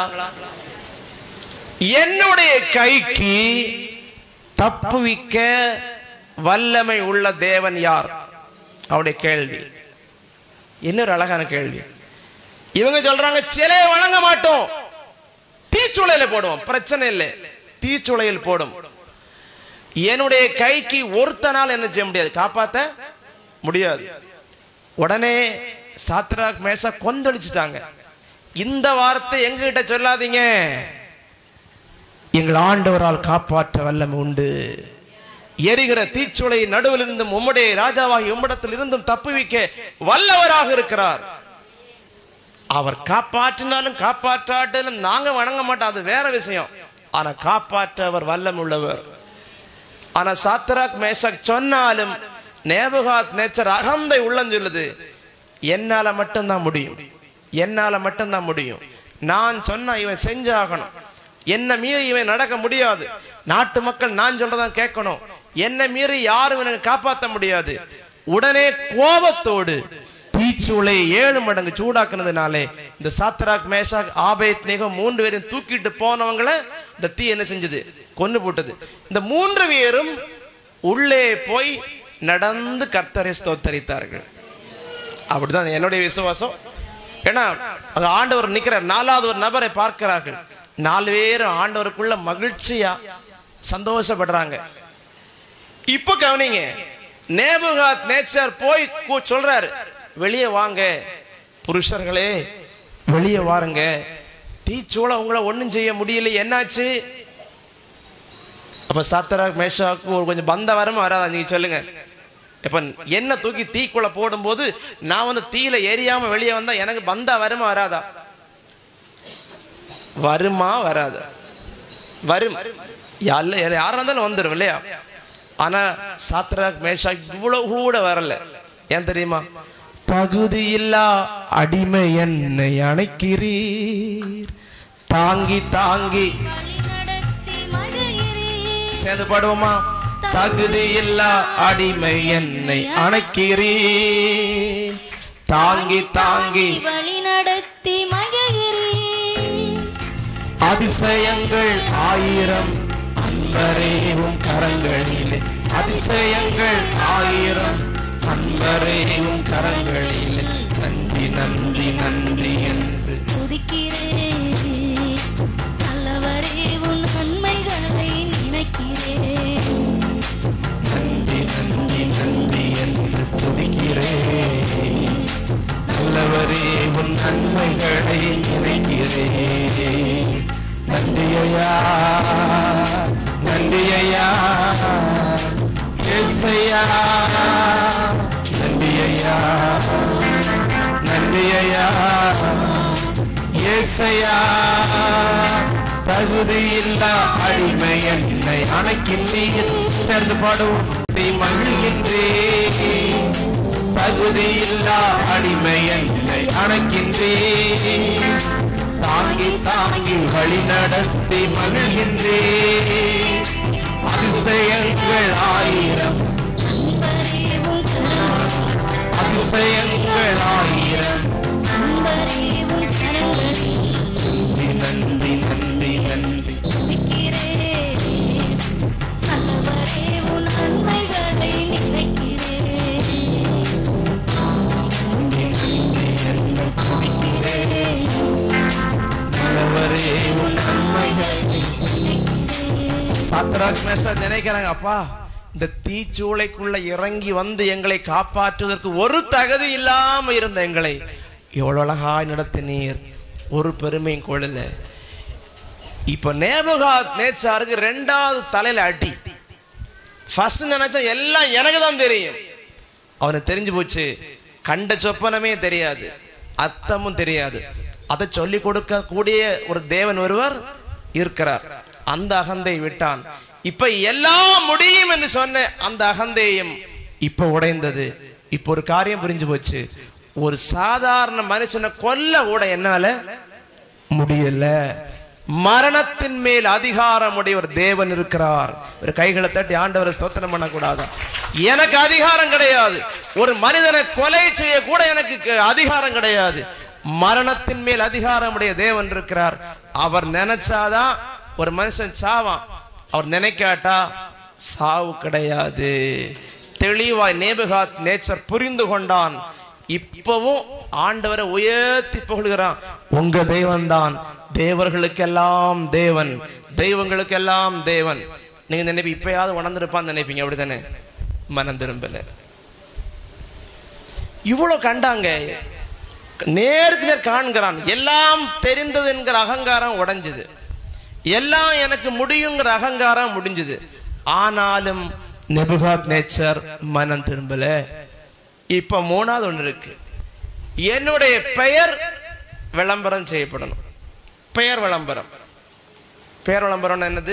என்னுடைய கைக்கு தப்புவிக்க வல்லமை உள்ள தேவன் யார் அவருடைய கேள்வி இன்னொரு அழகான கேள்வி இவங்க சொல்றாங்க சிலையை வணங்க மாட்டோம் தீச்சுளையில போடுவோம் பிரச்சனை இல்லை தீச்சுளையில் போடும் என்னுடைய கைக்கு ஒருத்தனால் என்ன செய்ய முடியாது காப்பாத்த முடியாது உடனே சாத்ராக் மேஷா கொந்தளிச்சுட்டாங்க இந்த வார்த்தை எங்ககிட்ட சொல்லாதீங்க எங்கள் ஆண்டவரால் காப்பாற்ற வல்லமை உண்டு எரிகிற தீச்சுளை நடுவில் இருந்தும் உம்முடைய ராஜாவாகி உம்மிடத்தில் இருந்தும் தப்புவிக்க வல்லவராக இருக்கிறார் அவர் காப்பாற்றினாலும் காப்பாற்றாட்டாலும் நாங்க வணங்க மாட்டோம் அது வேற விஷயம் ஆனா காப்பாற்ற அவர் வல்லம் உள்ளவர் ஆனா சாத்ராக் மேஷக் சொன்னாலும் நேபுகாத் நேச்சர் அகந்தை உள்ளம் சொல்லுது என்னால மட்டும்தான் முடியும் என்னால மட்டும்தான் முடியும் நான் சொன்னா இவன் செஞ்சாகணும் என்ன மீறி இவன் நடக்க முடியாது நாட்டு மக்கள் நான் சொல்றதான் கேட்கணும் என்ன மீறி யாரும் எனக்கு காப்பாற்ற முடியாது உடனே கோபத்தோடு தீச்சூளை ஏழு மடங்கு சூடாக்குனதுனாலே இந்த சாத்ராக் மேஷாக் ஆபேத் நேகம் மூன்று பேரும் தூக்கிட்டு போனவங்கள இந்த தீ என்ன செஞ்சது கொன்னு போட்டது இந்த மூன்று பேரும் உள்ளே போய் நடந்து கர்த்தரை ஸ்தோத்தரித்தார்கள் அப்படிதான் என்னுடைய விசுவாசம் ஏன்னா அங்க ஆண்டவர் நிக்கிறார் நாலாவது ஒரு நபரை பார்க்கிறார்கள் நாலு பேர் ஆண்டவருக்குள்ள மகிழ்ச்சியா சந்தோஷப்படுறாங்க இப்ப கவனிங்க நேபுகாத் நேச்சர் போய் கூ- சொல்றாரு வெளியே வாங்க புருஷர்களே வெளியே வாருங்க தீச்சூள உங்களை ஒண்ணும் செய்ய முடியல என்னாச்சு அப்ப சாத்தராக் மேஷாவுக்கு ஒரு கொஞ்சம் பந்த வரமா வராதா நீங்க சொல்லுங்க இப்ப என்ன தூக்கி தீக்குள்ள போடும்போது நான் வந்து தீயில எரியாம வெளியே வந்தா எனக்கு பந்தா வருமா வராதா வருமா வராதா வரும் யாரில் யாரா இருந்தாலும் வந்துடும் இல்லையா ஆனா சாத்ராக் மேஷா இவ்வளவு கூட வரல ஏன் தெரியுமா தகுதியில்லா அடிமை என்னை அணைக்கிறீர் தாங்கி தாங்கி வழிநடத்தி மகிழ்கிறீர். சேர்ந்து பாடுவோமா தகுதியில்லா அடிமை என்னை அணைக்கிறீர் தாங்கி தாங்கி வழிநடத்தி மகிழ்கிறீர். அதிசயங்கள் ஆயிரம் அன்பரேவும் கரங்களிலே அதிசயங்கள் ஆயிரம் அன்பரேவும் கரங்களிலே நன்றி நன்றி நன்றி என்று துதிக்கிறேன். நல்லவரே உன் நன்மைகளை நினைக்கிறேன் நன்றி நன்றி நன்றி என்று துதிக்கிறேன் நல்லவரே உன் நன்மைகளை நினைக்கிறேன் நன்றியா நன்றியா ஏசையா நன்றியா நன்றியா ஏசையா தகுதியில்லா அடிமை என்னை அணைக்கின்றீர் சேர்ந்து பாடுவோம் நீ மகிழ்கின்றேன் தகுதியில்லா அடிமை என்னை அணைக்கின்றேன் தாங்கி தாங்கி வழி நடத்தி மகிழ்கின்றேன் அதிசயங்கள் ஆயிரம் அன்பரே உன் கரங்களில், அதிசயங்கள் ஆயிரம் அன்பரே உன் கரங்களில் நன்றி நன்றி நன்றி நன்றி துதிக்கிறேன். நல்லவரே உன் நன்மைகளை நினைக்கிறேன் நல்லவரே உன் நன்மைகளை சாத்ராக் மேஷாக் நினைக்கிறாங்க அப்பா இந்த தீச்சூளைக்குள்ள இறங்கி வந்து எங்களை காப்பாற்றுவதற்கு ஒரு தகுதி இல்லாம இருந்த எங்களை எவ்வளவு அழகாய் நடத்தினீர் ஒரு பெருமையும் கொள்ளல இப்ப நேபுகாத் நேச்சாருக்கு ரெண்டாவது தலையில அடி ஃபர்ஸ்ட் நினைச்சா எல்லாம் எனக்கு தான் தெரியும் அவனுக்கு தெரிஞ்சு போச்சு கண்ட சொப்பனமே தெரியாது அர்த்தமும் தெரியாது அதை சொல்லி கொடுக்க கூடிய ஒரு தேவன் ஒருவர் இருக்கிறார் அந்த அகந்தை விட்டான் இப்ப எல்லாம் முடியும் என்று சொன்ன அந்த அகந்தையும் இப்ப உடைந்தது இப்ப ஒரு காரியம் புரிஞ்சு போச்சு ஒரு சாதாரண மனுஷனை கொல்ல கூட என்னால முடியல மரணத்தின் மேல் அதிகாரம் உடைய ஒரு தேவன் இருக்கிறார் ஒரு கைகளை தட்டி ஆண்டவரை ஸ்தோத்திரம் பண்ணக்கூடாது எனக்கு அதிகாரம் கிடையாது ஒரு மனிதனை கொலை செய்ய கூட எனக்கு க- அதிகாரம் கிடையாது மரணத்தின் மேல் அதிகாரம் உடைய தேவன் இருக்கிறார் அவர் நினைச்சாதான் ஒரு மனுஷன் சாவான் அவர் நினைக்காட்டா சாவு கிடையாது தெளிவாய் நேபுகாத் நேச்சர் புரிந்து கொண்டான் இப்பவும் ஆண்டவரை உயர்த்தி புகழ்கிறான் உங்க தெய்வம் தான் தேவர்களுக்கெல்லாம் தேவன் தெய்வங்களுக்கெல்லாம் தேவன் நீங்க நினைப்பி இப்பயாவது உணர்ந்திருப்பான்னு நினைப்பீங்க அப்படித்தானே மனம் திரும்பல இவ்வளவு கண்டாங்க நேருக்கு நேர் காண்கிறான் எல்லாம் தெரிந்தது என்கிற அகங்காரம் உடைஞ்சது எல்லாம் எனக்கு முடியுங்கிற அகங்காரம் முடிஞ்சது ஆனாலும் நெபுகாத் நேச்சர் மனம் திரும்பல இப்ப மூணாவது ஒன்று இருக்கு என்னுடைய பெயர் விளம்பரம் செய்யப்படணும் பெயர் விளம்பரம் பெயர் விளம்பரம் என்னது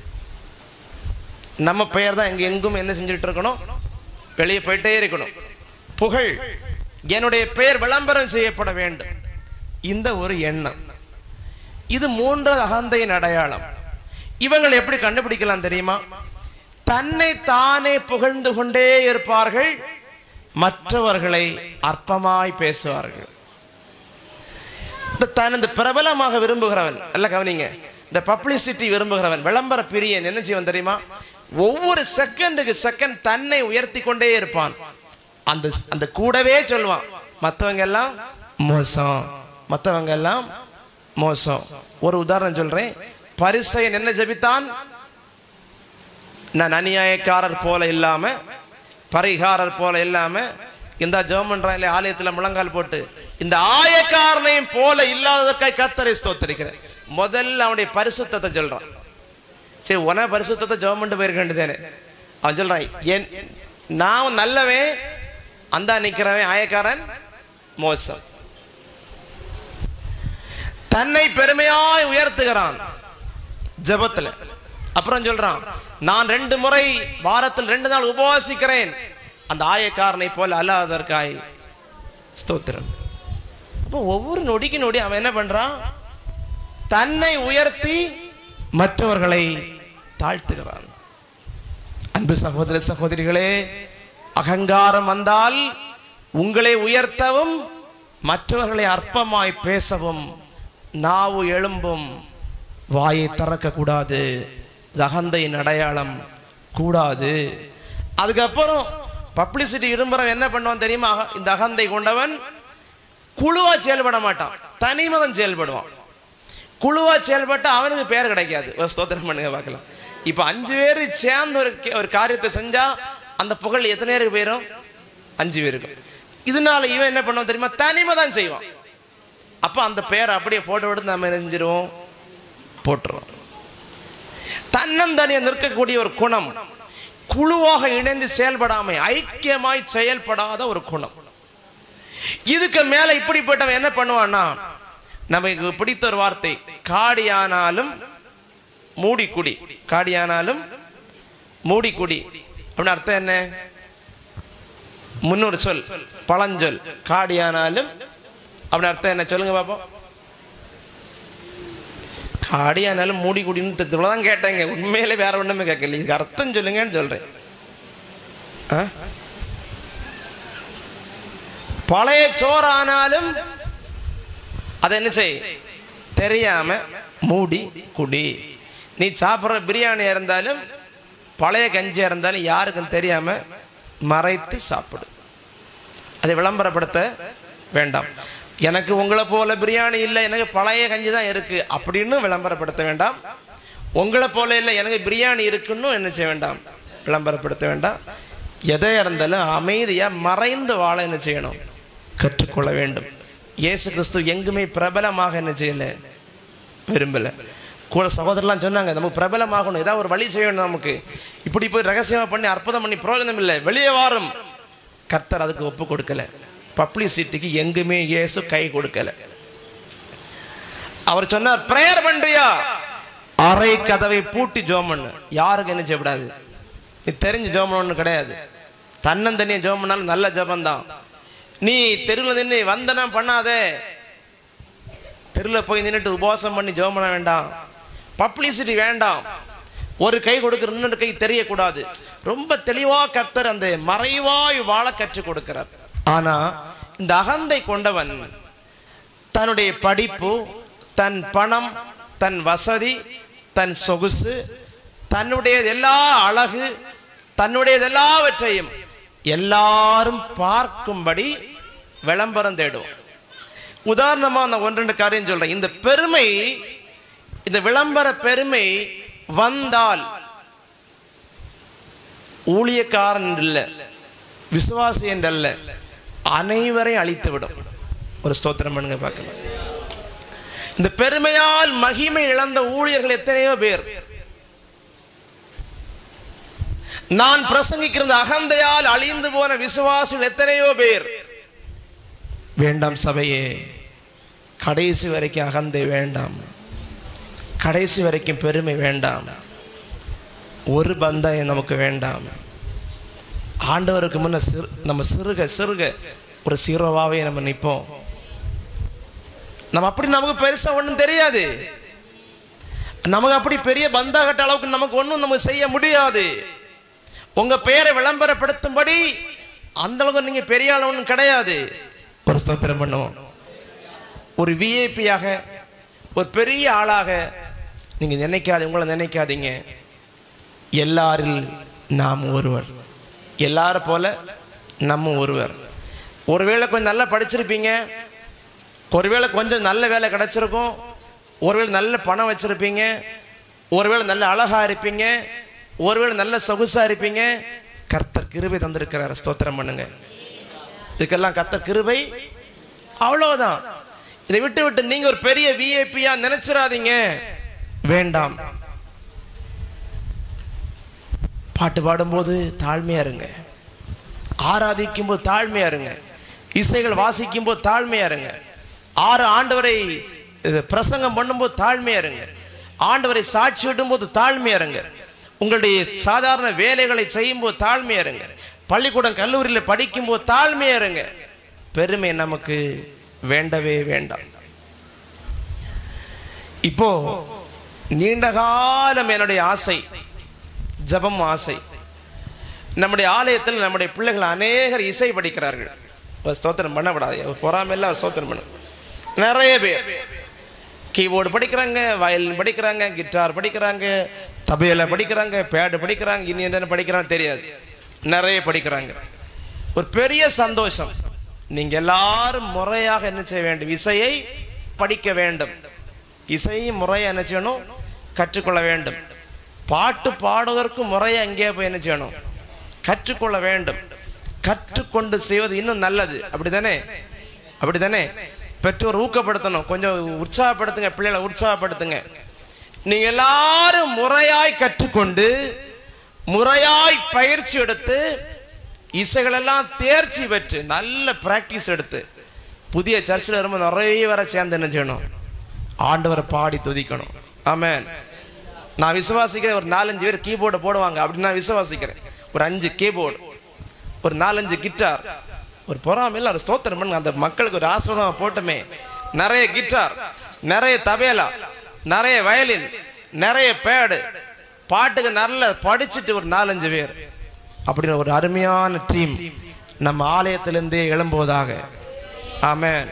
நம்ம பெயர் தான் எங்க எங்கும் என்ன செஞ்சுட்டு இருக்கணும் வெளியே போயிட்டே இருக்கணும் புகழ் என்னுடைய பெயர் விளம்பரம் செய்யப்பட வேண்டும் இந்த ஒரு எண்ணம் இது மூன்றாவது அகந்தையின் அடையாளம் இவங்களை எப்படி கண்டுபிடிக்கலாம் தெரியுமா தன்னை தானே புகழ்ந்து கொண்டே இருப்பார்கள் மற்றவர்களை அற்பமாய் பேசுவார்கள் இந்த தன் இந்த பிரபலமாக விரும்புகிறவன் அல்ல கவனிங்க இந்த பப்ளிசிட்டி விரும்புகிறவன் விளம்பர பிரியன் என்ன செய்வன் தெரியுமா ஒவ்வொரு செகண்டுக்கு செகண்ட் தன்னை உயர்த்தி கொண்டே இருப்பான் அந்த அந்த கூடவே சொல்லுவான் மற்றவங்க எல்லாம் மோசம் மற்றவங்க எல்லாம் மோசம் ஒரு உதாரணம் சொல்றேன் பரிசையன் என்ன ஜெபித்தான் நான் அநியாயக்காரர் போல இல்லாம பரிகாரர் போல இல்லாம இந்த ஜெபம்ன்றான் இல்லையா ஆலயத்துல முழங்கால் போட்டு இந்த ஆயக்காரனையும் போல இல்லாததற்காய் கத்தரை ஸ்தோத்திரிக்கிறேன் முதல்ல அவனுடைய பரிசுத்தத்தை சொல்றான் சரி உன பரிசுத்தத்தை ஜெபம் பண்ணிட்டு போயிருக்க வேண்டியதானே அவன் சொல்றான் என் நான் நல்லவன் அந்த நிக்கிறவன் ஆயக்காரன் மோசம் தன்னை பெருமையாய் உயர்த்துகிறான் ஜெபத்துல அப்புறம் சொல்றான் நான் ரெண்டு முறை வாரத்தில் ரெண்டு நாள் உபவாசிக்கிறேன் அந்த ஆயக்காரனை போல அல்லாததற்காய் ஸ்தோத்திரம் அப்போ ஒவ்வொரு நொடிக்கு நொடி அவன் என்ன பண்றான் தன்னை உயர்த்தி மற்றவர்களை தாழ்த்துகிறான் அன்பு சகோதர சகோதரிகளே அகங்காரம் வந்தால் உங்களை உயர்த்தவும் மற்றவர்களை அற்பமாய் பேசவும் நாவு எழும்பும் வாயை திறக்க கூடாது இது அகந்தையின் அடையாளம் கூடாது அதுக்கப்புறம் பப்ளிசிட்டி விரும்புறவன் என்ன பண்ணுவான் தெரியுமா அக- இந்த அகந்தை கொண்டவன் குழுவா செயல்பட மாட்டான் தனிமதம் செயல்படுவான் குழுவா செயல்பட்டா அவனுக்கு பேர் கிடைக்காது ஒரு ஸ்தோத்திரம் பண்ணுங்க பார்க்கலாம் இப்ப அஞ்சு பேர் சேர்ந்து ஒரு கே- ஒரு காரியத்தை செஞ்சா அந்த புகழ் எத்தனை பேருக்கு போயிரும் அஞ்சு பேருக்கு இதனால இவன் என்ன பண்ணுவான் தெரியுமா தனிமை தான் செய்வான் அப்ப அந்த பேரை அப்படியே போட்டோ எடுத்து நம்ம என்ன செஞ்சிருவோம் போட்டுருவோம் தன்னந்தனியா நிற்கக்கூடிய ஒரு குணம் குழுவாக இணைந்து செயல்படாமை ஐக்கியமாய் செயல்படாத ஒரு குணம் இதுக்கு மேல இப்படிப்பட்டவன் என்ன பண்ணுவான்னா நமக்கு பிடித்த ஒரு வார்த்தை காடியானாலும் மூடிக்குடி காடியானாலும் மூடிக்குடி அப்படின்னு அர்த்தம் என்ன முன்னொரு சொல் பழஞ்சொல் காடியானாலும் அப்படின்னு அர்த்தம் என்ன சொல்லுங்க பாப்போம் காடியானாலும் மூடி குடின்னு இவ்வளவுதான் கேட்டேங்க உண்மையிலே வேற ஒண்ணுமே கேட்கல இதுக்கு அர்த்தம் சொல்லுங்கன்னு சொல்றேன் ஆ? பழைய சோறானாலும் அதை என்ன செய் தெரியாம மூடி குடி நீ சாப்பிட்ற பிரியாணியா இருந்தாலும் பழைய கஞ்சியா இருந்தாலும் யாருக்கும் தெரியாம மறைத்து சாப்பிடு அதை விளம்பரப்படுத்த வேண்டாம் எனக்கு உங்களை போல பிரியாணி இல்லை எனக்கு பழைய கஞ்சி தான் இருக்கு அப்படின்னு விளம்பரப்படுத்த வேண்டாம் உங்களை போல இல்லை எனக்கு பிரியாணி இருக்குன்னு என்ன செய்ய வேண்டாம் விளம்பரப்படுத்த வேண்டாம் எதை இருந்தாலும் அமைதியா மறைந்து வாழ என்ன செய்யணும் கற்றுக்கொள்ள வேண்டும் இயேசு கிறிஸ்து எங்குமே பிரபலமாக என்ன செய்யல விரும்பல கூட சகோதரர்லாம் சொன்னாங்க நம்ம பிரபலமாகணும் ஏதாவது ஒரு வழி செய்யணும் நமக்கு இப்படி போய் ரகசியமா பண்ணி அற்புதம் பண்ணி பிரயோஜனம் இல்லை வெளியே வாரும் கர்த்தர் அதுக்கு ஒப்பு கொடுக்கல பப்ளிசிட்டிக்கு எங்குமே இயேசு கை கொடுக்கல அவர் சொன்னார் பிரேயர் பண்றியா அறை கதவை பூட்டி ஜோம் பண்ணு யாருக்கு என்ன செய்யக்கூடாது நீ தெரிஞ்சு ஜோம் பண்ணணும் கிடையாது தன்னந்தனியா ஜோம் பண்ணாலும் நல்ல ஜபம் தான் நீ தெருவில் நின்று வந்தனம் பண்ணாதே தெருவில் போய் நின்றுட்டு உபவாசம் பண்ணி ஜெபம் பண்ண வேண்டாம் பப்ளிசிட்டி வேண்டாம் ஒரு கை கொடுக்கிற இன்னொரு கை தெரியக்கூடாது ரொம்ப தெளிவா கர்த்தர் அந்த மறைவாய் வாழ கற்றுக் கொடுக்கிறார் ஆனா இந்த அகந்தை கொண்டவன் தன்னுடைய படிப்பு தன் பணம் தன் வசதி தன் சொகுசு தன்னுடைய எல்லா அழகு தன்னுடைய எல்லாவற்றையும் எல்லாரும் பார்க்கும்படி விளம்பரம் தேடும் உதாரணமா நான் ஒன்று ரெண்டு காரியம் சொல்றேன் இந்த பெருமை இந்த விளம்பர பெருமை வந்தால் ஊழியக்காரன் இல்ல விசுவாசி என்றல்ல அனைவரையும் அழித்து விடும் ஒரு ஸ்தோத்திரம் பண்ணுங்க பார்க்கலாம் இந்த பெருமையால் மகிமை இழந்த ஊழியர்கள் எத்தனையோ பேர் நான் பிரசங்கிக்கிற இந்த அகந்தையால் அழிந்து போன விசுவாசிகள் எத்தனையோ பேர் வேண்டாம் சபையே கடைசி வரைக்கும் அகந்தை வேண்டாம் கடைசி வரைக்கும் பெருமை வேண்டாம் ஒரு பந்தம் நமக்கு வேண்டாம் ஆண்டவருக்கு முன்ன சிறு நம்ம சிறுக சிறுக ஒரு சீரோவாவே நம்ம நிற்போம் நம்ம அப்படி நமக்கு பெருசா ஒண்ணும் தெரியாது நமக்கு அப்படி பெரிய பந்தா கட்ட அளவுக்கு நமக்கு ஒண்ணும் நம்ம செய்ய முடியாது உங்க பெயரை விளம்பரப்படுத்தும்படி அந்த அளவுக்கு நீங்க பெரிய ஆள் ஒண்ணும் கிடையாது ஒரு ஸ்தோத்திரம் பண்ணுவோம் ஒரு விஐபியாக ஒரு பெரிய ஆளாக நீங்க நினைக்காது உங்களை நினைக்காதீங்க எல்லாரில் நாம் ஒருவர் எல்லாரும் போல நம்ம ஒருவர் ஒருவேளை கொஞ்சம் நல்லா படிச்சிருப்பீங்க ஒருவேளை கொஞ்சம் நல்ல வேலை கிடைச்சிருக்கும் ஒருவேளை நல்ல பணம் வச்சிருப்பீங்க ஒருவேளை நல்ல அழகா இருப்பீங்க ஒருவேளை நல்ல சொகுசா இருப்பீங்க கர்த்தர் கிருபை தந்திருக்கிறார் ஸ்தோத்திரம் பண்ணுங்க இதுக்கெல்லாம் கர்த்தர் கிருபை அவ்வளவுதான் இதை விட்டு விட்டு நீங்க ஒரு பெரிய விஐபியா நினைச்சிடாதீங்க வேண்டாம் பாட்டு பாடும்போது தாழ்மையா இருங்க ஆராதிக்கும் போது தாழ்மையா இருங்க இசைகள் வாசிக்கும் போது தாழ்மையா இருங்க ஆறு ஆண்டவரை இது பிரசங்கம் பண்ணும்போது தாழ்மையா இருங்க ஆண்டவரை சாட்சி விடும்போது தாழ்மையா இருங்க உங்களுடைய சாதாரண வேலைகளை செய்யும்போது தாழ்மையா இருங்க பள்ளிக்கூடம் கல்லூரியில் படிக்கும்போது தாழ்மையா இருங்க பெருமை நமக்கு வேண்டவே வேண்டாம் இப்போ நீண்ட காலம் என்னுடைய ஆசை ஜபம் ஆசை நம்முடைய ஆலயத்தில் நம்முடைய பிள்ளைகள் அநேகர் இசை படிக்கிறார்கள் ஒரு ஸ்தோத்திரம் பண்ணக்கூடாது ஒரு பொறாமையில ஒரு ஸ்தோத்திரம் பண்ண நிறைய பேர் கீபோர்டு படிக்கிறாங்க வயலின் படிக்கிறாங்க கிட்டார் படிக்கிறாங்க தபையில படிக்கிறாங்க பேடு படிக்கிறாங்க இனி என்ன படிக்கிறாங்க தெரியாது நிறைய படிக்கிறாங்க ஒரு பெரிய சந்தோஷம் நீங்க எல்லாரும் முறையாக என்ன செய்ய வேண்டும் இசையை படிக்க வேண்டும் இசையும் முறையை என்ன செய்யணும் கற்றுக்கொள்ள வேண்டும் பாட்டு பாடுவதற்கு முறையை அங்கேயே போய் என்ன செய்யணும் கற்றுக்கொள்ள வேண்டும் கற்றுக்கொண்டு செய்வது இன்னும் நல்லது அப்படிதானே அப்படிதானே பெற்றோர் ஊக்கப்படுத்தணும் கொஞ்சம் உற்சாகப்படுத்துங்க பிள்ளைகளை உற்சாகப்படுத்துங்க நீங்க எல்லாரும் முறையாய் கற்றுக்கொண்டு முறையாய் பயிற்சி எடுத்து இசைகளெல்லாம் தேர்ச்சி பெற்று நல்ல பிராக்டிஸ் எடுத்து புதிய சர்ச்சில் ரொம்ப நிறைய வர சேர்ந்து என்ன செய்யணும் ஆண்டவரை பாடி துதிக்கணும் ஆமென் நான் விசுவாசிக்கிறேன் ஒரு நாலஞ்சு பேர் கீபோர்டு போடுவாங்க அப்படின்னு நான் விசுவாசிக்கிறேன் ஒரு அஞ்சு கீபோர்டு ஒரு நாலஞ்சு கிட்டார் ஒரு பொறாமையில் ஒரு ஸ்தோத்திரம் பண்ணுங்க அந்த மக்களுக்கு ஒரு ஆசிரதம் போட்டுமே நிறைய கிட்டார் நிறைய தபேலா நிறைய வயலின் நிறைய பேடு பாட்டுக்கு நல்ல படிச்சுட்டு ஒரு நாலஞ்சு பேர் அப்படின்னு ஒரு அருமையான டீம் நம்ம ஆலயத்திலிருந்தே எழும்புவதாக ஆமென்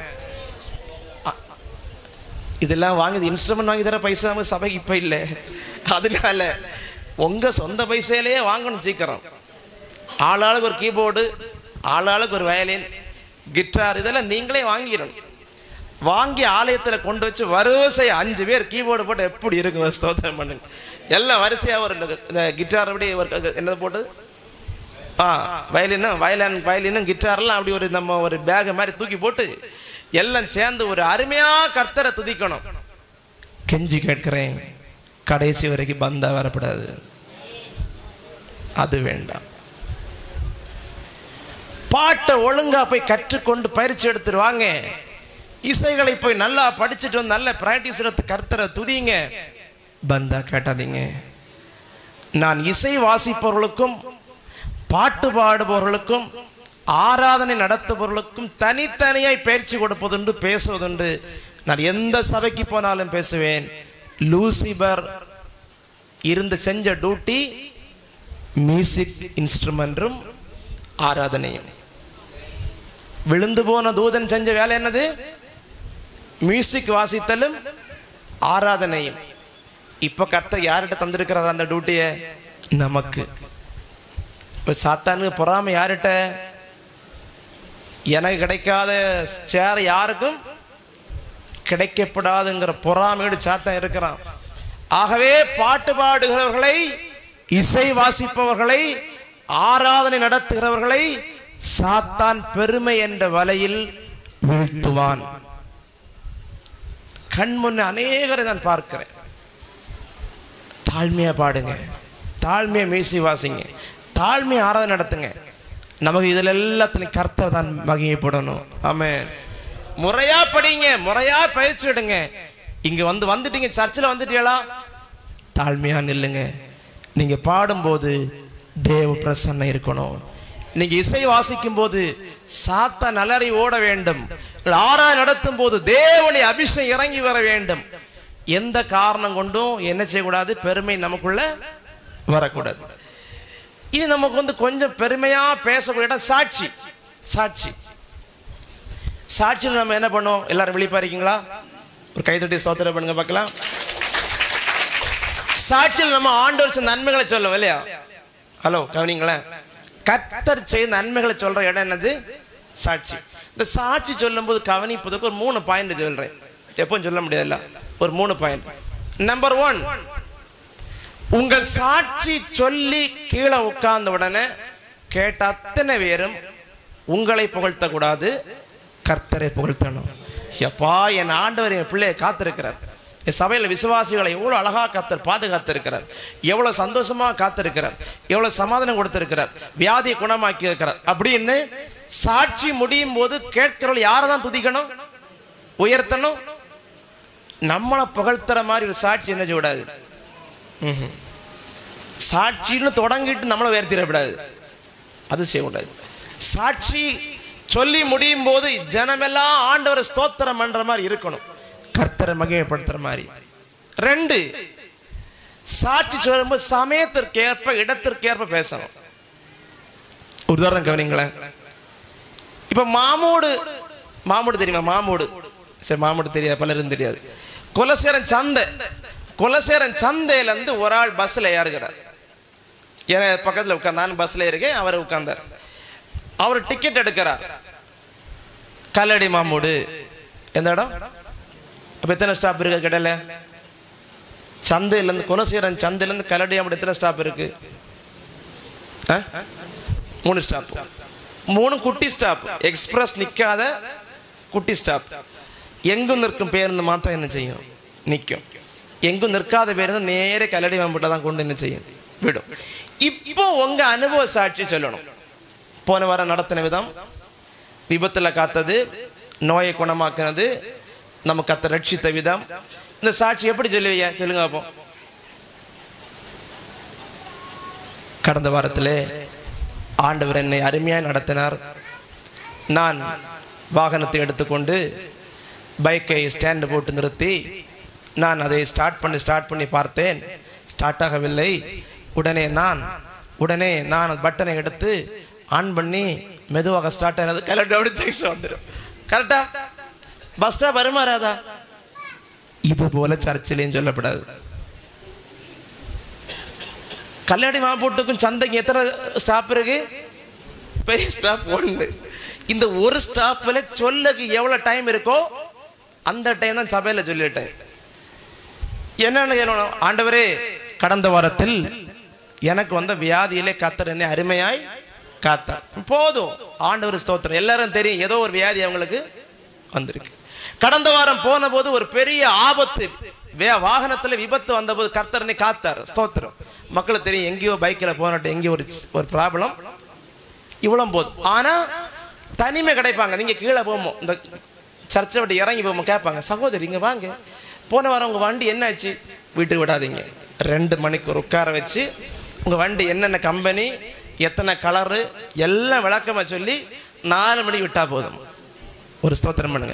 இதெல்லாம் வாங்கி இன்ஸ்ட்ருமெண்ட் வாங்கி தர பைசா நமக்கு சபைக்கு இப்ப இல்லை அதனால உங்க சொந்த பைசையிலேயே வாங்கணும் சீக்கிரம் ஆளாளுக்கு ஒரு கீபோர்டு ஆளாளுக்கு ஒரு வயலின் கிட்டார் இதெல்லாம் நீங்களே வாங்கிடணும் வாங்கி ஆலயத்தில் கொண்டு வச்சு வரிசை அஞ்சு பேர் கீபோர்டு போட்டு எப்படி இருக்கும் ஸ்தோத்திரம் பண்ணுங்க எல்லாம் வரிசையாக ஒரு இந்த கிட்டார் அப்படி ஒரு என்னது போட்டது ஆ வயலினும் வயலின் வயலினும் கிட்டார்லாம் அப்படி ஒரு நம்ம ஒரு பேக் மாதிரி தூக்கி போட்டு எல்லாம் சேர்ந்து ஒரு அருமையா கர்த்தரை துதிக்கணும் கெஞ்சி கேட்கிறேன் கடைசி வரைக்கும் பந்தா வரப்படாது அது வேண்டாம் பாட்டை ஒழுங்கா போய் கற்றுக்கொண்டு பயிற்சி எடுத்துட்டு வாங்க இசைகளை போய் நல்லா படிச்சுட்டு வந்து நல்ல பிராக்டிஸ் எடுத்து கர்த்தரை துதிங்க பந்தா கேட்டாதீங்க நான் இசை வாசிப்பவர்களுக்கும் பாட்டு பாடுபவர்களுக்கும் ஆராதனை நடத்துபவர்களுக்கும் தனித்தனியாய் பயிற்சி கொடுப்பதுண்டு பேசுவதுண்டு நான் எந்த சபைக்கு போனாலும் பேசுவேன் லூசிபர் இருந்து செஞ்ச டியூட்டி மியூசிக் இன்ஸ்ட்ருமெண்ட்டும் ஆராதனையும் விழுந்து போன தூதன் செஞ்ச வேலை என்னது மியூசிக் வாசித்தலும் ஆராதனையும் இப்ப கர்த்தர் யார்கிட்ட தந்திருக்கிறார் அந்த டியூட்டிய நமக்கு இப்ப சாத்தானுக்கு பொறாம யார்கிட்ட எனக்கு கிடைக்காத சேர் யாருக்கும் கிடைக்கப்படாதுங்கிற பொறாமையோடு சாத்தான் இருக்கிறான் ஆகவே பாட்டு பாடுகிறவர்களை இசை வாசிப்பவர்களை ஆராதனை நடத்துகிறவர்களை சாத்தான் பெருமை என்ற வலையில் வீழ்த்துவான் கண் முன்ன அநேகரை நான் பார்க்கிறேன் தாழ்மையா பாடுங்க தாழ்மையா மீசி வாசிங்க தாழ்மையா ஆராதனை நடத்துங்க நமக்கு இதுல எல்லாத்துலயும் கர்த்தர் தான் மகிமைப்படணும் ஆமே முறையா படிங்க முறையா பயிற்சி எடுங்க இங்க வந்து வந்துட்டீங்க சர்ச்சில் வந்துட்டீங்களா தாழ்மையா நில்லுங்க நீங்க பாடும்போது தேவ பிரசன்னம் இருக்கணும் நீங்க இசை வாசிக்கும் போது சாத்தா நலரை ஓட வேண்டும் ஆரா நடத்தும் போது தேவனை அபிஷேகம் இறங்கி வர வேண்டும் எந்த காரணம் கொண்டும் என்ன செய்யக்கூடாது பெருமை நமக்குள்ள வரக்கூடாது இது நமக்கு வந்து கொஞ்சம் பெருமையா பேசக்கூடிய இடம் சாட்சி சாட்சி சாட்சியில் நம்ம என்ன பண்ணோம் எல்லாரும் விழிப்பா இருக்கீங்களா ஒரு கைத்தட்டி ஸ்தோத்திரம் பண்ணுங்க பார்க்கலாம் சாட்சியில் நம்ம ஆண்டவர் செய்த நன்மைகளை சொல்லுவோம் இல்லையா ஹலோ கவனிங்களேன் கர்த்தர் செய்த நன்மைகளை சொல்ற இடம் என்னது சாட்சி இந்த சாட்சி சொல்லும்போது கவனிப்பதுக்கு ஒரு மூணு பாயிண்ட் சொல்றேன் எப்பவும் சொல்ல முடியாதுல்ல ஒரு மூணு பாயிண்ட் நம்பர் ஒன் உங்கள் சாட்சி சொல்லி கீழே உட்கார்ந்த உடனே கேட்ட அத்தனை பேரும் உங்களை புகழ்த்த கூடாது கர்த்தரை புகழ்த்தணும் எப்பா என் ஆண்டவர் என் பிள்ளையை காத்திருக்கிறார் என் சபையில் விசுவாசிகளை எவ்வளோ அழகா கத்தர் பாதுகாத்திருக்கிறார் எவ்வளோ சந்தோஷமா காத்திருக்கிறார் எவ்வளோ சமாதானம் கொடுத்திருக்கிறார் வியாதியை குணமாக்கி இருக்கிறார் அப்படின்னு சாட்சி முடியும் போது கேட்கிறவர்கள் யாரை தான் துதிக்கணும் உயர்த்தணும் நம்மளை புகழ்த்துற மாதிரி ஒரு சாட்சி என்ன செய்யக்கூடாது ம்ஹும். சாட்சின்னு தொடங்கிட்டு நம்மளை உயர்த்திடக்கூடாது அது செய்யக்கூடாது சாட்சி சொல்லி முடியும் போது ஜனமெல்லாம் ஆண்டவரை ஸ்தோத்திரம் பண்ற மாதிரி இருக்கணும் கர்த்தரை மகிமைப்படுத்துற மாதிரி ரெண்டு சாட்சி சொல்லும்போது சமயத்திற்கேற்ப இடத்திற்கேற்ப பேசணும் ஒரு உதாரணம் கவனிங்களேன் இப்ப மாமூடு மாமூடு தெரியுமா மாமூடு சரி மாமூடு தெரியாது பலரும் தெரியாது குலசேரன் சந்தை குலசேரன் சந்தையில இருந்து ஒரு ஆள் பஸ்ல ஏறுகிறார் என பக்கத்துல உட்கார்ந்து நான் பஸ்ல இருக்கேன் அவர் உட்கார்ந்தார் அவர் டிக்கெட் எடுக்கிறார் கல்லடி மாமூடு எந்த இடம் அப்ப எத்தனை ஸ்டாப் இருக்கு கடையில சந்தையில இருந்து குலசேரன் சந்தையில இருந்து கல்லடி மாமூடு எத்தனை ஸ்டாப் இருக்கு ஆ? மூணு ஸ்டாப் மூணு குட்டி ஸ்டாப் எக்ஸ்பிரஸ் நிக்காத குட்டி ஸ்டாப் எங்கும் நிற்கும் பேருந்து மாத்திரம் என்ன செய்யும் நிற்கும் எங்கும் நிற்காத பேருந்து நேரே கல்லடி மாம்பட்டை தான் கொண்டு என்ன செய்யும் விடும் இப்போ உங்க அனுபவ சாட்சி சொல்லணும் போன வாரம் நடத்தின விதம் விபத்துல காத்தது நோயை குணமாக்குனது நம்ம கத்த ரட்சித்த விதம் இந்த சாட்சி எப்படி சொல்லுவீங்க சொல்லுங்க பார்ப்போம் கடந்த வாரத்திலே ஆண்டவர் என்னை அருமையாய் நடத்தினார் நான் வாகனத்தை எடுத்துக்கொண்டு பைக்கை ஸ்டாண்டு போட்டு நிறுத்தி நான் அதை ஸ்டார்ட் பண்ணி ஸ்டார்ட் பண்ணி பார்த்தேன் ஸ்டார்ட் ஆகவில்லை உடனே நான் உடனே நான் பட்டனை எடுத்து ஆன் பண்ணி மெதுவாக ஸ்டார்ட் ஆனது கரெக்டாக அப்படி ஜங்ஷன் வந்துடும் கரெக்டா பஸ் ஸ்டாப் வருமாறாதா இது போல சர்ச்சிலையும் சொல்லப்படாது கல்லடி மாப்போட்டுக்கும் சந்தைக்கு எத்தனை ஸ்டாப் இருக்கு பெரிய ஸ்டாப் ஒன்று இந்த ஒரு ஸ்டாப்பில் சொல்லக்கு எவ்வளோ டைம் இருக்கோ அந்த டைம் தான் சபையில் சொல்லிட்டேன் என்னன்னு கேட்கணும் ஆண்டவரே கடந்த வாரத்தில் எனக்கு வந்த வியாதியிலே கத்தர் என்னை அருமையாய் காத்தார் போதும் ஆண்டவர் ஸ்தோத்திரம் எல்லாரும் தெரியும் ஏதோ ஒரு வியாதி அவங்களுக்கு வந்திருக்கு கடந்த வாரம் போன போது ஒரு பெரிய ஆபத்து வே வாகனத்துல விபத்து வந்தபோது கர்த்தர் என்னை காத்தார் ஸ்தோத்திரம் மக்களுக்கு தெரியும் எங்கேயோ பைக்கில் போனட்டு எங்கேயோ ஒரு ஒரு ப்ராப்ளம் இவ்வளவு போதும் ஆனா தனிமை கிடைப்பாங்க நீங்க கீழே போமோ இந்த சர்ச்சை விட்டு இறங்கி போமோ கேட்பாங்க சகோதரி இங்க வாங்க போன வாரம் உங்க வண்டி என்னாச்சு வீட்டுக்கு விடாதீங்க ரெண்டு மணிக்கு உட்கார வச்சு உங்க வண்டி என்னென்ன கம்பெனி எத்தனை கலரு எல்லாம் விளக்கமா சொல்லி நாலு மணிக்கு விட்டா போதும் ஒரு ஸ்தோத்திரம் பண்ணுங்க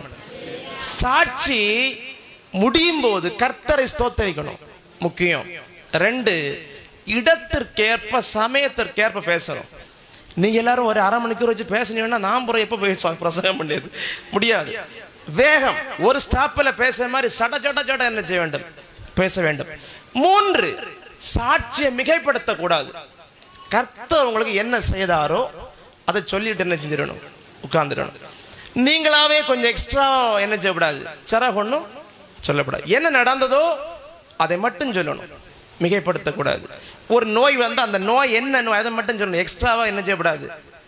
சாட்சி முடியும் போது கர்த்தரை ஸ்தோத்தரிக்கணும் முக்கியம் ரெண்டு இடத்திற்கேற்ப சமயத்திற்கேற்ப பேசணும் நீங்க எல்லாரும் ஒரு அரை மணிக்கூர் வச்சு பேசுனீங்கன்னா நான் புறம் எப்போ போய் ச- பிரசங்கம் பண்ணியது முடியாது வேகம் ஒரு ஸ்டாப்பில் பேசுற மாதிரி சட சட சட என்ன செய்ய வேண்டும் பேச வேண்டும் மூன்று சாட்சியை மிகைப்படுத்தக்கூடாது கர்த்தர் உங்களுக்கு என்ன செய்தாரோ அதை சொல்லிட்டு என்ன செஞ்சிடணும் உட்கார்ந்துடணும் நீங்களாவே கொஞ்சம் எக்ஸ்ட்ரா என்ன செய்யக்கூடாது சரக ஒன்றும் சொல்லக்கூடாது என்ன நடந்ததோ அதை மட்டும் சொல்லணும் மிகைப்படுத்தக்கூடாது ஒரு நோய் வந்து அந்த நோய் என்ன நோய் அதை மட்டும் சொல்லணும் எக்ஸ்ட்ராவா என்ன செய்யக்கூடாது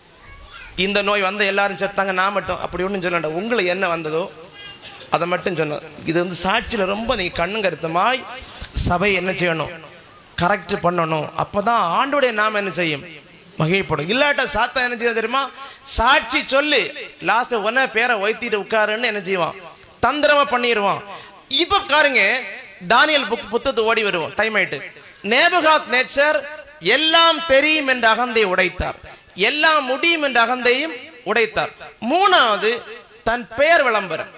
இந்த நோய் வந்த எல்லாரும் செத்தாங்க நான் மட்டும் அப்படி ஒன்றும் சொல்ல வேண்டாம் உங்களுக்கு என்ன வந்ததோ அதை மட்டும் சொன்னோம் இது வந்து சாட்சியில் ரொம்ப நீங்கள் கண்ணும் கருத்துமாய் சபை என்ன செய்யணும் கரெக்ட் பண்ணணும் அப்பதான் ஆண்டோடைய நாம என்ன செய்யும் மகிழ்ப்படும் இல்லாட்ட சாத்தா என்ன செய்யும் தெரியுமா சாட்சி சொல்லி லாஸ்ட் ஒன்ன பேரை வைத்திட்டு உட்காருன்னு என்ன செய்வான் தந்திரமா பண்ணிடுவான் இப்ப பாருங்க தானியல் புக் புத்தகத்தை ஓடி வருவோம் டைம் ஆயிட்டு நேபுகாத் நேச்சர் எல்லாம் தெரியும் என்ற அகந்தை உடைத்தார் எல்லாம் முடியும் என்ற அகந்தையும் உடைத்தார் மூணாவது தன் பெயர் விளம்பரம்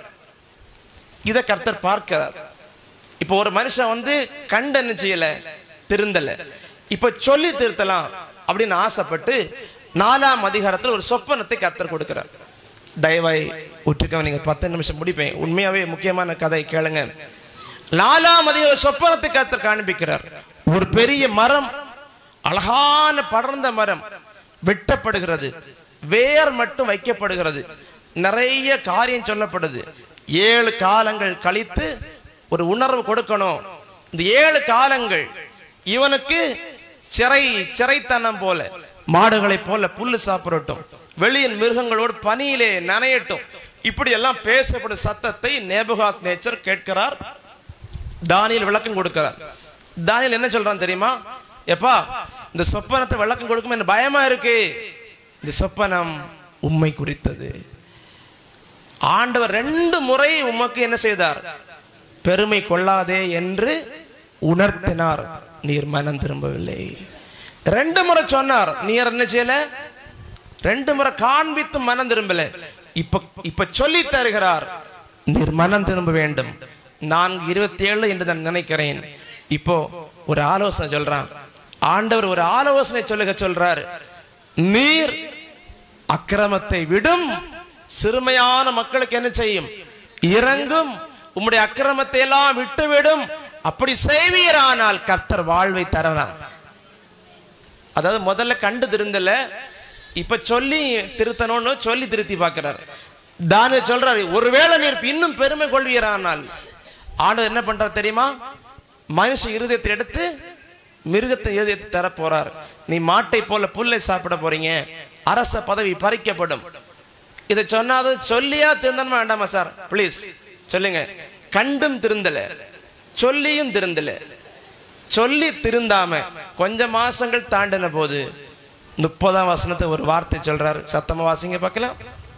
இதை கர்த்தர் பார்க்கிறார் இப்போ ஒரு மனுஷன் வந்து கண்டு என்ன செய்யல திருந்தல இப்ப சொல்லி திருத்தலாம் அப்படின்னு ஆசைப்பட்டு நாலாம் அதிகாரத்தில் ஒரு சொப்பனத்தை கர்த்தர் கொடுக்கிறார் தயவாய் உற்றுக்க நீங்க பத்து நிமிஷம் முடிப்பேன் உண்மையாவே முக்கியமான கதை கேளுங்க நாலாம் அதிகார சொப்பனத்தை கர்த்தர் காண்பிக்கிறார் ஒரு பெரிய மரம் அழகான படர்ந்த மரம் வெட்டப்படுகிறது வேர் மட்டும் வைக்கப்படுகிறது நிறைய காரியம் சொல்லப்படுது ஏழு காலங்கள் கழித்து ஒரு உணர்வு கொடுக்கணும் இந்த ஏழு காலங்கள் இவனுக்கு சிறை சிறைத்தனம் போல மாடுகளைப் போல புல்லு சாப்பிடட்டும் வெளியின் மிருகங்களோடு பனியிலே நனையட்டும் இப்படி எல்லாம் பேசப்படும் சத்தத்தை நேபுகாத் நேச்சர் கேட்கிறார் தானியல் விளக்கம் கொடுக்கிறார் தானியல் என்ன சொல்றான் தெரியுமா எப்பா இந்த சொப்பனத்தை விளக்கம் கொடுக்கும் எனக்கு பயமா இருக்கு இந்த சொப்பனம் உண்மை குறித்தது ஆண்டவர் ரெண்டு முறை உமக்கு என்ன செய்தார் பெருமை கொள்ளாதே என்று உணர்த்தினார் நீர் மனம் திரும்பவில்லை ரெண்டு முறை சொன்னார் நீர் என்ன செய்யல ரெண்டு முறை காண்பித்து மனம் திரும்பல இப்ப இப்ப சொல்லி தருகிறார் நீர் மனம் திரும்ப வேண்டும் நான் இருபத்தி ஏழு என்று நான் நினைக்கிறேன் இப்போ ஒரு ஆலோசனை சொல்றான் ஆண்டவர் ஒரு ஆலோசனை சொல்லுக சொல்றார் நீர் அக்கிரமத்தை விடும் சிறுமையான மக்களுக்கு என்ன செய்யும் இறங்கும் உம்முடைய அக்கிரமத்தை எல்லாம் விட்டுவிடும் அப்படி செய்வீரானால் கர்த்தர் வாழ்வை தரலாம் அதாவது முதல்ல கண்டு திருந்தல இப்ப சொல்லி திருத்தணும்னு சொல்லி திருத்தி பார்க்கிறார் தானிய சொல்றாரு ஒருவேளை நீர் இன்னும் பெருமை கொள்வீரானால் ஆண்டவர் என்ன பண்றார் தெரியுமா மனுஷ இருதயத்தை எடுத்து மிருகத்தை இருதயத்தை தர போறார் நீ மாட்டை போல புல்லை சாப்பிட போறீங்க அரச பதவி பறிக்கப்படும் இதை சொன்னாது சொல்லியா திருந்தணுமா வேண்டாமா சார் ப்ளீஸ் சொல்லுங்க கண்டும் திருந்தல சொல்லியும் திருந்தல சொல்லி திருந்தாம கொஞ்ச மாசங்கள் தாண்டின போது முப்பதாம் வசனத்தை ஒரு வார்த்தை சொல்றாரு சத்தமா வாசிங்க பார்க்கலாம்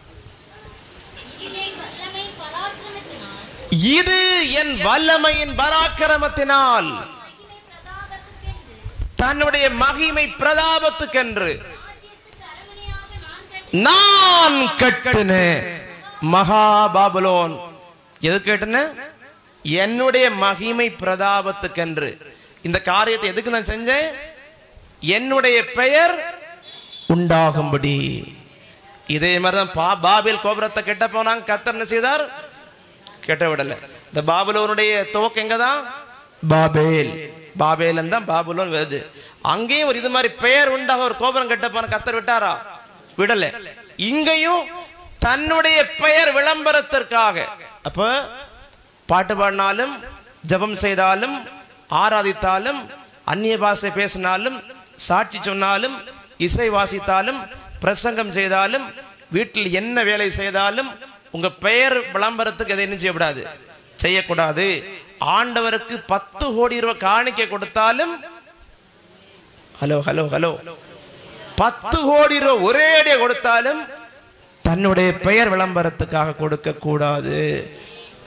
இதை வல்லமை பராக்கிரமத்தினால் இது என் வல்லமையின் பராக்கிரமத்தினால் மகிமை பிரதாபத்துக்கென்று தன்னுடைய மகிமை பிரதாபத்துக்கென்று ராஜ்யத்துக்கு அரமனையாக நான் கட்டி நான் கட்டின மகா பாபுலோன் எது கேட்டன என்னுடைய மகிமை பிரதாபத்துக்கென்று இந்த காரியத்தை எதுக்கு நான் செஞ்சேன் என்னுடைய பெயர் உண்டாகும்படி இதே மாதிரிதான் பா பாபில் கோபுரத்தை கெட்ட போனாங்க கத்தர் என்ன செய்தார் கெட்ட விடல இந்த பாபுலோனுடைய துவக்கம் எங்க தான் பாபேல் பாபேல் தான் பாபுலோன் வருது அங்கேயும் ஒரு இது மாதிரி பெயர் உண்டாக ஒரு கோபுரம் கெட்ட போன கத்தர் விட்டாரா விடல இங்கேயும் தன்னுடைய பெயர் விளம்பரத்திற்காக அப்ப பாட்டு பாடினாலும் ஜெபம் செய்தாலும் ஆராதித்தாலும் அந்நிய பாஷை பேசினாலும் சாட்சி சொன்னாலும் இசை வாசித்தாலும் பிரசங்கம் செய்தாலும் வீட்டில் என்ன வேலை செய்தாலும் உங்க பெயர் விளம்பரத்துக்கு எதை என்ன செய்யக்கூடாது செய்யக்கூடாது ஆண்டவருக்கு பத்து கோடி ரூபாய் காணிக்கை கொடுத்தாலும் ஹலோ ஹலோ ஹலோ பத்து கோடி ரூபாய் ஒரே அடியா கொடுத்தாலும் தன்னுடைய பெயர் விளம்பரத்துக்காக கொடுக்க கூடாது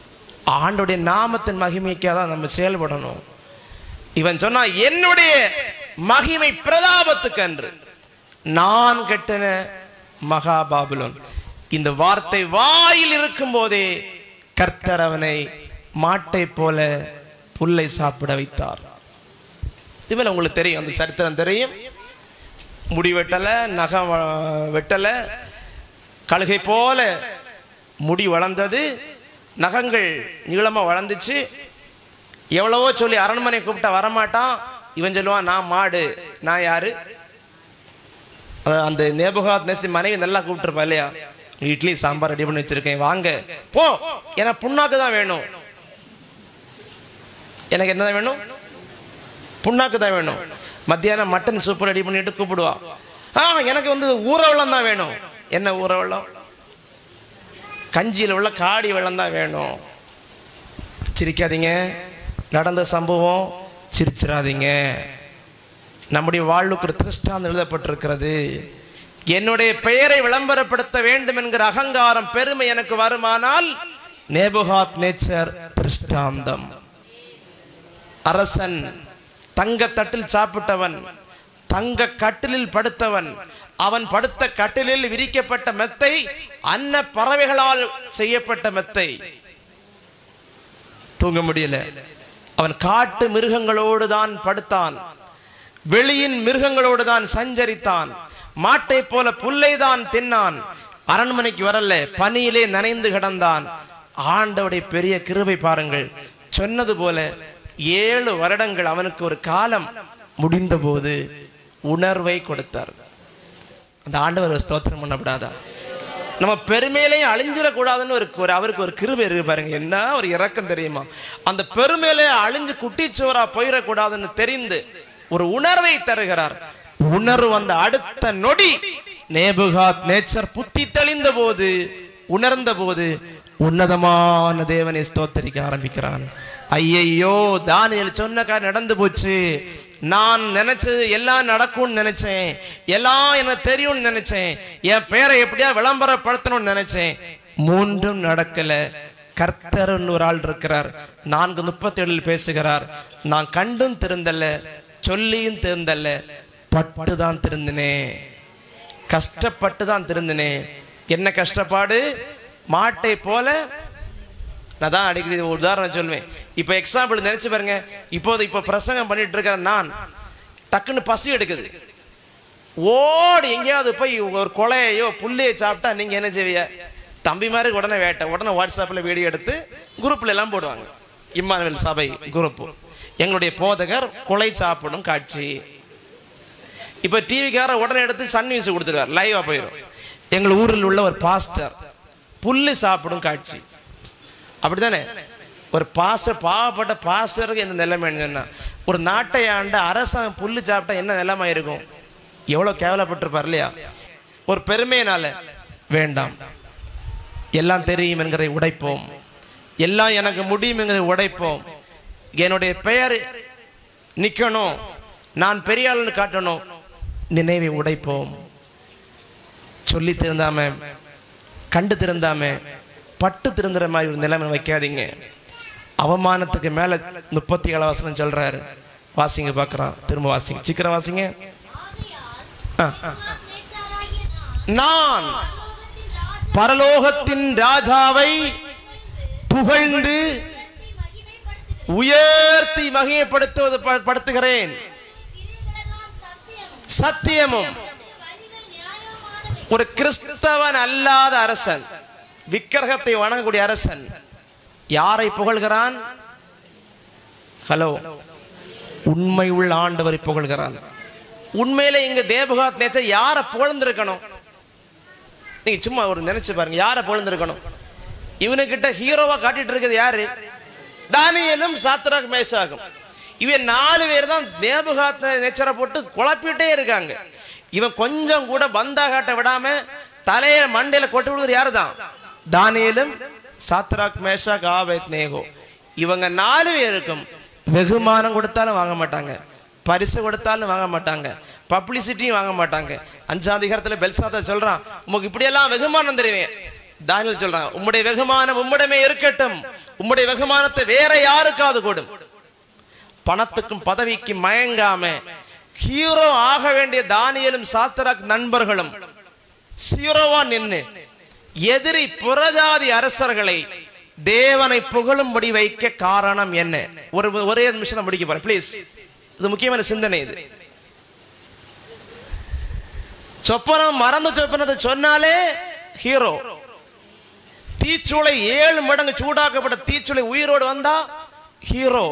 ஆண்டுடைய நாமத்தின் மகிமைக்காக தான் நம்ம செயல்படணும் இவன் சொன்னா என்னுடைய மகிமை பிரதாபத்துக்கு அன்று நான் கெட்டன மகாபாபுலோன் இந்த வார்த்தை வாயில் இருக்கும் போதே கர்த்தர் அவனை மாட்டை போல புல்லை சாப்பிட வைத்தார் இதுவேல உங்களுக்கு தெரியும் அந்த சரித்திரம் தெரியும் முடி வெட்டல நகம் வ- வெட்டல கழுகை போல முடி வளர்ந்தது நகங்கள் நீளமா வளர்ந்துச்சு எவ்வளவோ சொல்லி அரண்மனை கூப்பிட்டா வரமாட்டான் இவன் சொல்லுவான் நான் மாடு நான் யாரு அத- அந்த நேபுகாத் நேசி மனைவி நல்லா கூப்பிட்டுருப்பா இல்லையா இட்லி சாம்பார் ரெடி பண்ணி வச்சிருக்கேன் வாங்க போ எனக்கு புண்ணாக்கு தான் வேணும் எனக்கு என்னதான் வேணும் புண்ணாக்கு தான் வேணும் மத்தியானம் மட்டன் சூப் ரெடி பண்ணிட்டு கூப்பிடுவா ஆ எனக்கு வந்து ஊற வெள்ளம் தான் வேணும் என்ன ஊற வெள்ளம் கஞ்சியில் உள்ள காடி வெள்ளம் தான் வேணும் சிரிக்காதீங்க நடந்த சம்பவம் சிரிச்சிடாதீங்க நம்முடைய வாழ்வுக்கு ஒரு திருஷ்டாந்தம் எழுதப்பட்டிருக்கிறது என்னுடைய பெயரை விளம்பரப்படுத்த வேண்டும் என்கிற அகங்காரம் பெருமை எனக்கு வருமானால் நேபுகாத் நேச்சர் திருஷ்டாந்தம் அரசன் தங்க தட்டில் சாப்பிட்டவன் தங்க கட்டிலில் படுத்தவன் அவன் படுத்த கட்டிலில் விரிக்கப்பட்ட மெத்தை அன்ன பறவைகளால் செய்யப்பட்ட மெத்தை தூங்க முடியல அவன் காட்டு மிருகங்களோடு தான் படுத்தான் வெளியின் மிருகங்களோடு தான் சஞ்சரித்தான் மாட்டை போல புல்லை தான் தின்னான் அரண்மனைக்கு வரல பனியிலே நனைந்து கிடந்தான் ஆண்டவுடைய பெரிய கிருபை பாருங்கள் சொன்னது போல ஏழு வருடங்கள் அவனுக்கு ஒரு காலம் முடிந்த போது உணர்வை கொடுத்தார் அந்த ஆண்டவர் ஸ்தோத்திரம் பண்ணப்படாதா நம்ம பெருமையிலையும் அழிஞ்சிடக்கூடாதுன்னு ஒரு ஒரு அவருக்கு ஒரு கிருபை இருக்கு பாருங்க என்ன ஒரு இரக்கம் தெரியுமா அந்த பெருமையிலே அழிஞ்சு குட்டிச்சுவரா போயிடக்கூடாதுன்னு தெரிந்து ஒரு உணர்வை தருகிறார் உணர்வு வந்த அடுத்த நொடி நேபுகாத் நேச்சர் புத்தி தெளிந்த போது உணர்ந்த போது உன்னதமான தேவனை ஸ்தோத்தரிக்க ஆரம்பிக்கிறான் ஐயையோ தானியல் சொன்ன காரியம் நடந்து போச்சு நான் நினைச்சது எல்லாம் நடக்கும்னு நினைச்சேன் எல்லாம் எனக்கு தெரியும்னு நினைச்சேன் என் பேரை எப்படியா விளம்பரப்படுத்தணும்னு நினைச்சேன் மூன்றும் நடக்கல கர்த்தர்னு ஒரு ஆள் இருக்கிறார் நான்கு முப்பத்தி ஏழில் பேசுகிறார் நான் கண்டும் திருந்தல்ல சொல்லியும் திருந்தல்ல பட்டு தான் திருந்தினேன் கஷ்டப்பட்டு தான் திருந்தினேன் என்ன கஷ்டப்பாடு மாட்டை போல நான் தான் அடிக்கடி ஒரு உதாரணம் சொல்லுவேன் இப்போ எக்ஸாம்பிள் நினைச்சு பாருங்க இப்போது இப்போ பிரசங்கம் பண்ணிட்டு இருக்கிற நான் டக்குன்னு பசி எடுக்குது ஓடி எங்கேயாவது போய் ஒரு கொலையையோ புள்ளையோ சாப்பிட்டா நீங்க என்ன செய்வீங்க தம்பி மாதிரி உடனே வேட்டை உடனே வாட்ஸ்அப்பில் வீடியோ எடுத்து குரூப்ல எல்லாம் போடுவாங்க இம்மானுவேல் சபை குரூப் எங்களுடைய போதகர் கொலை சாப்பிடும் காட்சி இப்போ டிவிக்கார உடனே எடுத்து சன் நியூஸ் கொடுத்துருவார் லைவா போயிடும் எங்கள் ஊரில் உள்ள ஒரு பாஸ்டர் புல்லு சாப்பிடும் காட்சி அப்படித்தானே ஒரு பாஸ்டர் பாவப்பட்ட பாஸ்டருக்கு என்ன நிலைமைன்னு சொன்னா ஒரு நாட்டை ஆண்ட அரசன் புல்லு சாப்பிட்டா என்ன நிலைமை இருக்கும் எவ்வளவு கேவலப்பட்டிருப்பார் இல்லையா ஒரு பெருமையினால வேண்டாம் எல்லாம் தெரியும் என்கிறதை உடைப்போம் எல்லாம் எனக்கு முடியும் என்கிறதை உடைப்போம் என்னுடைய பெயர் நிக்கணும் நான் பெரிய ஆளுன்னு காட்டணும் நினைவை உடைப்போம் சொல்லி திருந்தாம கண்டு திருந்தாம பட்டு திருந்துற மாதிரி ஒரு நிலைமை வைக்காதீங்க அவமானத்துக்கு மேல முப்பத்தி ஏழு வசனம் சொல்றாரு வாசிங்க பார்க்கறான் திரும்ப வாசிங்க சீக்கிரம் வாசிங்க ஆகையால் ஆ. நேச்சாராகிய நான் நான் பரலோகத்தின் ராஜா பரலோகத்தின் ராஜாவை புகழ்ந்து உயர்த்தி மகிமைப்படுத்துகிறேன் உயர்த்தி மகிமைப்படுத்துவது ப- படுத்துகிறேன் கிரியைகளெல்லாம் சத்தியமும் சத்தியமும் வழிகள் நியாயமானவை ஒரு கிறிஸ்தவன் அல்லாத அரசன் விக்கிரகத்தை வணங்கக்கூடிய அரசன் யாரை புகழ்கிறான் ஹலோ உண்மை உள்ள ஆண்டவரை புகழ்கிறான் உண்மையில இங்க தேவகாத் நேச்ச யாரை புகழ்ந்திருக்கணும் நீங்க சும்மா ஒரு நினைச்சு பாருங்க யாரை புகழ்ந்திருக்கணும் இவனுக்கிட்ட ஹீரோவா காட்டிட்டு இருக்கிறது யாரு தானியலும் சாத்ராக் மேஷாகும் இவன் நாலு பேர் தான் தேவகாத் நேச்சரை போட்டு குழப்பிட்டே இருக்காங்க இவன் கொஞ்சம் கூட பந்தா காட்ட விடாம தலைய மண்டையில கொட்டு விடுறது யாரு தான் தானியலும் சாத்ராக் மேஷாக் ஆபேத் நேகோ இவங்க நாலு பேருக்கும் வெகுமானம் கொடுத்தாலும் வாங்க மாட்டாங்க பரிசு கொடுத்தாலும் வாங்க மாட்டாங்க பப்ளிசிட்டியும் வாங்க மாட்டாங்க அஞ்சாம் அதிகாரத்துல பெல்சாத்த சொல்றான் உமக்கு இப்படியெல்லாம் வெகுமானம் தருவேன் தானியல் சொல்றான் உம்முடைய வெகுமானம் உம்மிடமே இருக்கட்டும் உம்முடைய வெகுமானத்தை வேற யாருக்காவது கொடும் பணத்துக்கும் பதவிக்கும் மயங்காம ஹீரோ ஆக வேண்டிய தானியலும் சாத்தராக் நண்பர்களும் சீரோவா நின்னு எதிரி புறஜாதி அரசர்களை தேவனை புகழும்படி வைக்க காரணம் என்ன ஒரு ஒரே நிமிஷம் நான் முடிக்க போறேன் ப்ளீஸ் இது முக்கியமான சிந்தனை இது சொப்பனம் மறந்து சொப்பனத்தை சொன்னாலே ஹீரோ தீச்சூளை ஏழு மடங்கு சூடாக்கப்பட்ட தீச்சூளை உயிரோடு வந்தா ஹீரோ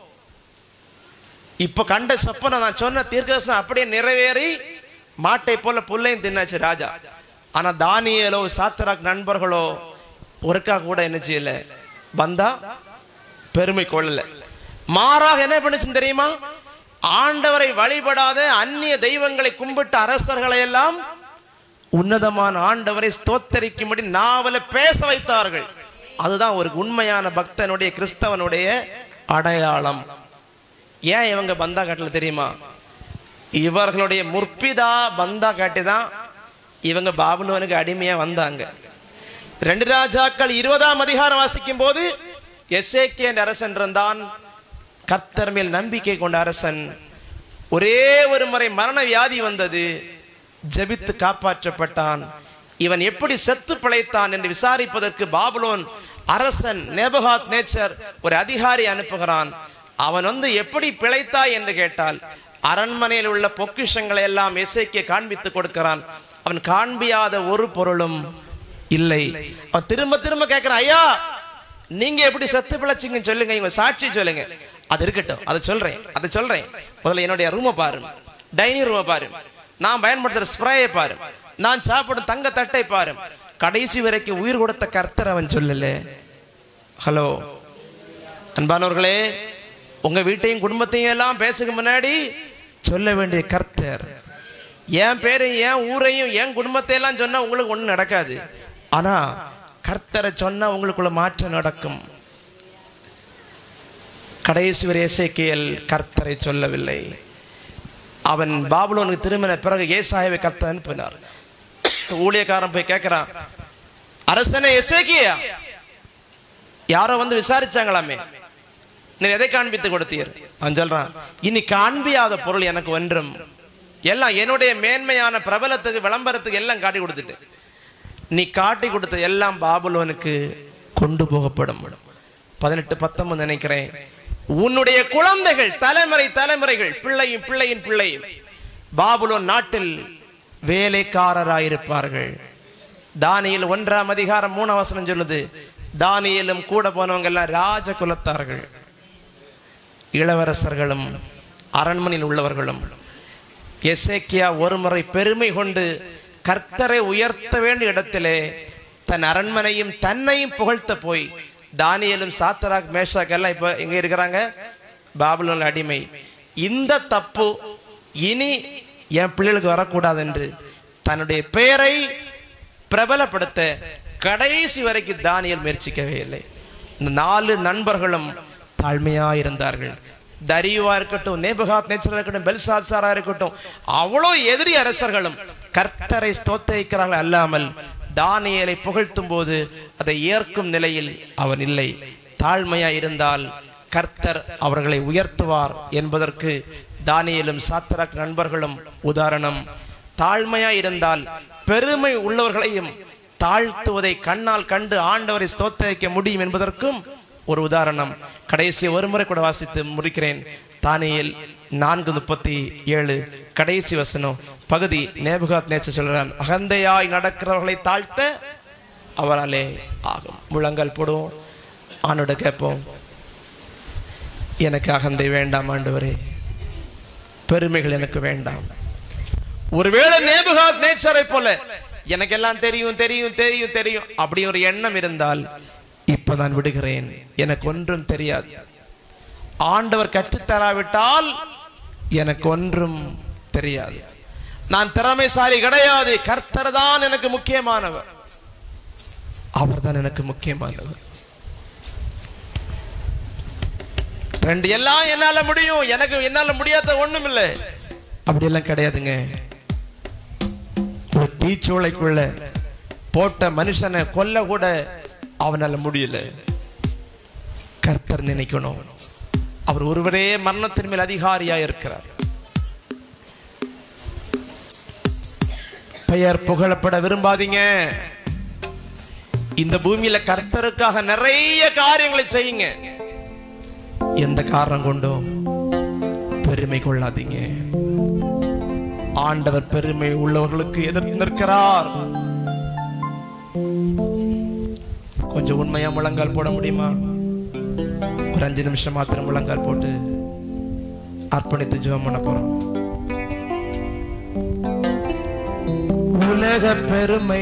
இப்ப கண்ட சொப்பனை நான் சொன்ன தீர்க்கதரிசனம் அப்படியே நிறைவேறி மாட்டை போல புல்லையும் தின்னாச்சு ராஜா ஆனா தானியலோ சாத்தராக் நண்பர்களோ ஒருக்கா கூட என்ன செய்யல வந்தா பெருமை கொள்ளல மாறாக என்ன பண்ணுச்சுன்னு தெரியுமா ஆண்டவரை வழிபடாத அந்நிய தெய்வங்களை கும்பிட்ட அரசர்களை எல்லாம் உன்னதமான ஆண்டவரை ஸ்தோத்தரிக்கும்படி நாவல பேச வைத்தார்கள் அதுதான் ஒரு உண்மையான பக்தனுடைய கிறிஸ்தவனுடைய அடையாளம் ஏன் இவங்க பந்தா காட்டல தெரியுமா இவர்களுடைய முற்பிதா பந்தா காட்டி தான் இவங்க பாபுலோனுக்கு அடிமையா வந்தாங்க ரெண்டு ராஜாக்கள் இருபதாம் அதிகாரம் வாசிக்கும் போது எஸ்ஏகே அரசன் இருந்தான் கர்த்தர் மேல் நம்பிக்கை கொண்ட அரசன் ஒரே ஒரு முறை மரண வியாதி வந்தது ஜெபித்து காப்பாற்றப்பட்டான் இவன் எப்படி செத்து பிழைத்தான் என்று விசாரிப்பதற்கு பாபுலோன் அரசன் நேபகாத் நேச்சர் ஒரு அதிகாரி அனுப்புகிறான் அவன் வந்து எப்படி பிழைத்தாய் என்று கேட்டால் அரண்மனையில் உள்ள பொக்கிஷங்களை எல்லாம் இசைக்கு காண்பித்து கொடுக்கிறான் அவன் காண்பியாத ஒரு பொருளும் இல்லை அவன் திரும்ப திரும்ப கேட்கிறான் ஐயா நீங்க எப்படி செத்து பிழைச்சிங்கன்னு சொல்லுங்க இவங்க சாட்சி சொல்லுங்க அது இருக்கட்டும் அதை சொல்றேன் அதை சொல்றேன் முதல்ல என்னுடைய ரூமை பாரு டைனிங் ரூமை பாரு நான் பயன்படுத்துற ஸ்ப்ரேயை பாரு நான் சாப்பிடும் தங்க தட்டை பாரு கடைசி வரைக்கும் உயிர் கொடுத்த கர்த்தர் அவன் சொல்லல ஹலோ அன்பானவர்களே உங்க வீட்டையும் குடும்பத்தையும் எல்லாம் பேசுக்கு முன்னாடி சொல்ல வேண்டிய கர்த்தர் என் பேரையும் என் ஊரையும் என் குடும்பத்தை எல்லாம் சொன்னா உங்களுக்கு ஒண்ணும் நடக்காது ஆனா கர்த்தரை சொன்னா உங்களுக்குள்ள மாற்றம் நடக்கும் கடைசி வரை எசேக்கியேல் கர்த்தரை சொல்லவில்லை அவன் பாபுலோனுக்கு திரும்பின பிறகு ஏசாயாவை கர்த்தர் அனுப்பினார் ஊழியக்காரன் போய் கேட்கிறான் அரசனே எசேக்கியா யாரோ வந்து விசாரிச்சாங்களாமே நீ எதை காண்பித்து கொடுத்தீர் அவன் சொல்றான் இனி காண்பியாத பொருள் எனக்கு ஒன்றும் எல்லாம் என்னுடைய மேன்மையான பிரபலத்துக்கு விளம்பரத்துக்கு எல்லாம் காட்டி கொடுத்துட்டு நீ காட்டி கொடுத்த எல்லாம் பாபுலோனுக்கு கொண்டு போகப்படும் பதினெட்டு பத்தொன்பது நினைக்கிறேன் உன்னுடைய குழந்தைகள் தலைமுறை தலைமுறைகள் பிள்ளையும் பிள்ளையின் பிள்ளையும் பாபுலோன் நாட்டில் வேலைக்காரராயிருப்பார்கள் தானியல் ஒன்றாம் அதிகாரம் மூணாம் வசனம் சொல்லுது தானியலும் கூட போனவங்க எல்லாம் ராஜ குலத்தார்கள் இளவரசர்களும் அரண்மனையில் உள்ளவர்களும் எசேக்கியா ஒரு முறை பெருமை கொண்டு கர்த்தரை உயர்த்த வேண்டிய இடத்திலே தன் அரண்மனையும் தன்னையும் புகழ்த்த போய் தானியலும் சாத்தராக் மேஷாக் எல்லாம் இப்ப எங்க இருக்கிறாங்க பாபுலோன் அடிமை இந்த தப்பு இனி என் பிள்ளைகளுக்கு வரக்கூடாது என்று தன்னுடைய பெயரை பிரபலப்படுத்த கடைசி வரைக்கும் தானியல் முயற்சிக்கவே இல்லை இந்த நாலு நண்பர்களும் தாழ்மையா இருந்தார்கள் தரியுவா இருக்கட்டும் நேபகாத் நேச்சரா இருக்கட்டும் பெல்சாத்சாரா இருக்கட்டும் அவ்வளோ எதிரி அரசர்களும் கர்த்தரை ஸ்தோத்தரிக்கிறார்கள் அல்லாமல் தானியலை புகழ்த்தும் போது அதை ஏற்கும் நிலையில் அவன் இல்லை தாழ்மையா இருந்தால் கர்த்தர் அவர்களை உயர்த்துவார் என்பதற்கு தானியலும் சாத்தராக் நண்பர்களும் உதாரணம் தாழ்மையா இருந்தால் பெருமை உள்ளவர்களையும் தாழ்த்துவதை கண்ணால் கண்டு ஆண்டவரை ஸ்தோத்தரிக்க முடியும் என்பதற்கும் ஒரு உதாரணம் கடைசி ஒரு முறை கூட வாசித்து முடிக்கிறேன் தானியல் நான்கு முப்பத்தி ஏழு கடைசி வசனம் பகுதி நேபுகாத் நேச்சு சொல்றான் அகந்தையாய் நடக்கிறவர்களை தாழ்த்த அவராலே ஆகும் முழங்கால் போடுவோம் ஆணோட கேட்போம் எனக்கு அகந்தை வேண்டாம் ஆண்டவரே பெருமைகள் எனக்கு வேண்டாம் ஒருவேளை நேபுகாத் நேச்சரை போல எனக்கு எல்லாம் தெரியும் தெரியும் தெரியும் தெரியும் அப்படி ஒரு எண்ணம் இருந்தால் இப்ப நான் விடுகிறேன் எனக்கு ஒன்றும் தெரியாது ஆண்டவர் கற்றுத்தராவிட்டால் எனக்கு ஒன்றும் தெரியாது நான் திறமைசாலி கிடையாது கர்த்தர் தான் எனக்கு முக்கியமானவர் அவர் தான் எனக்கு முக்கியமானவர் ரெண்டு எல்லாம் என்னால முடியும் எனக்கு என்னால முடியாத ஒண்ணும் இல்லை அப்படி எல்லாம் கிடையாதுங்க ஒரு தீச்சூளைக்குள்ள போட்ட மனுஷனை கொல்ல கூட அவனால முடியல கர்த்தர் நினைக்கணும் அவர் ஒருவரே மரணத்தின் மேல் அதிகாரியா இருக்கிறார் பெயர் புகழப்பட விரும்பாதீங்க இந்த பூமியில கர்த்தருக்காக நிறைய காரியங்களை செய்யுங்க எந்த காரணம் கொண்டும் பெருமை கொள்ளாதீங்க ஆண்டவர் பெருமை உள்ளவர்களுக்கு எதிர்த்து நிற்கிறார் கொஞ்சம் உண்மையா முழங்கால் போட முடியுமா ஒரு அஞ்சு நிமிஷம் மாத்திரம் முழங்கால் போட்டு அர்ப்பணித்து ஜெபம் பண்ண போறோம் உலக பெருமை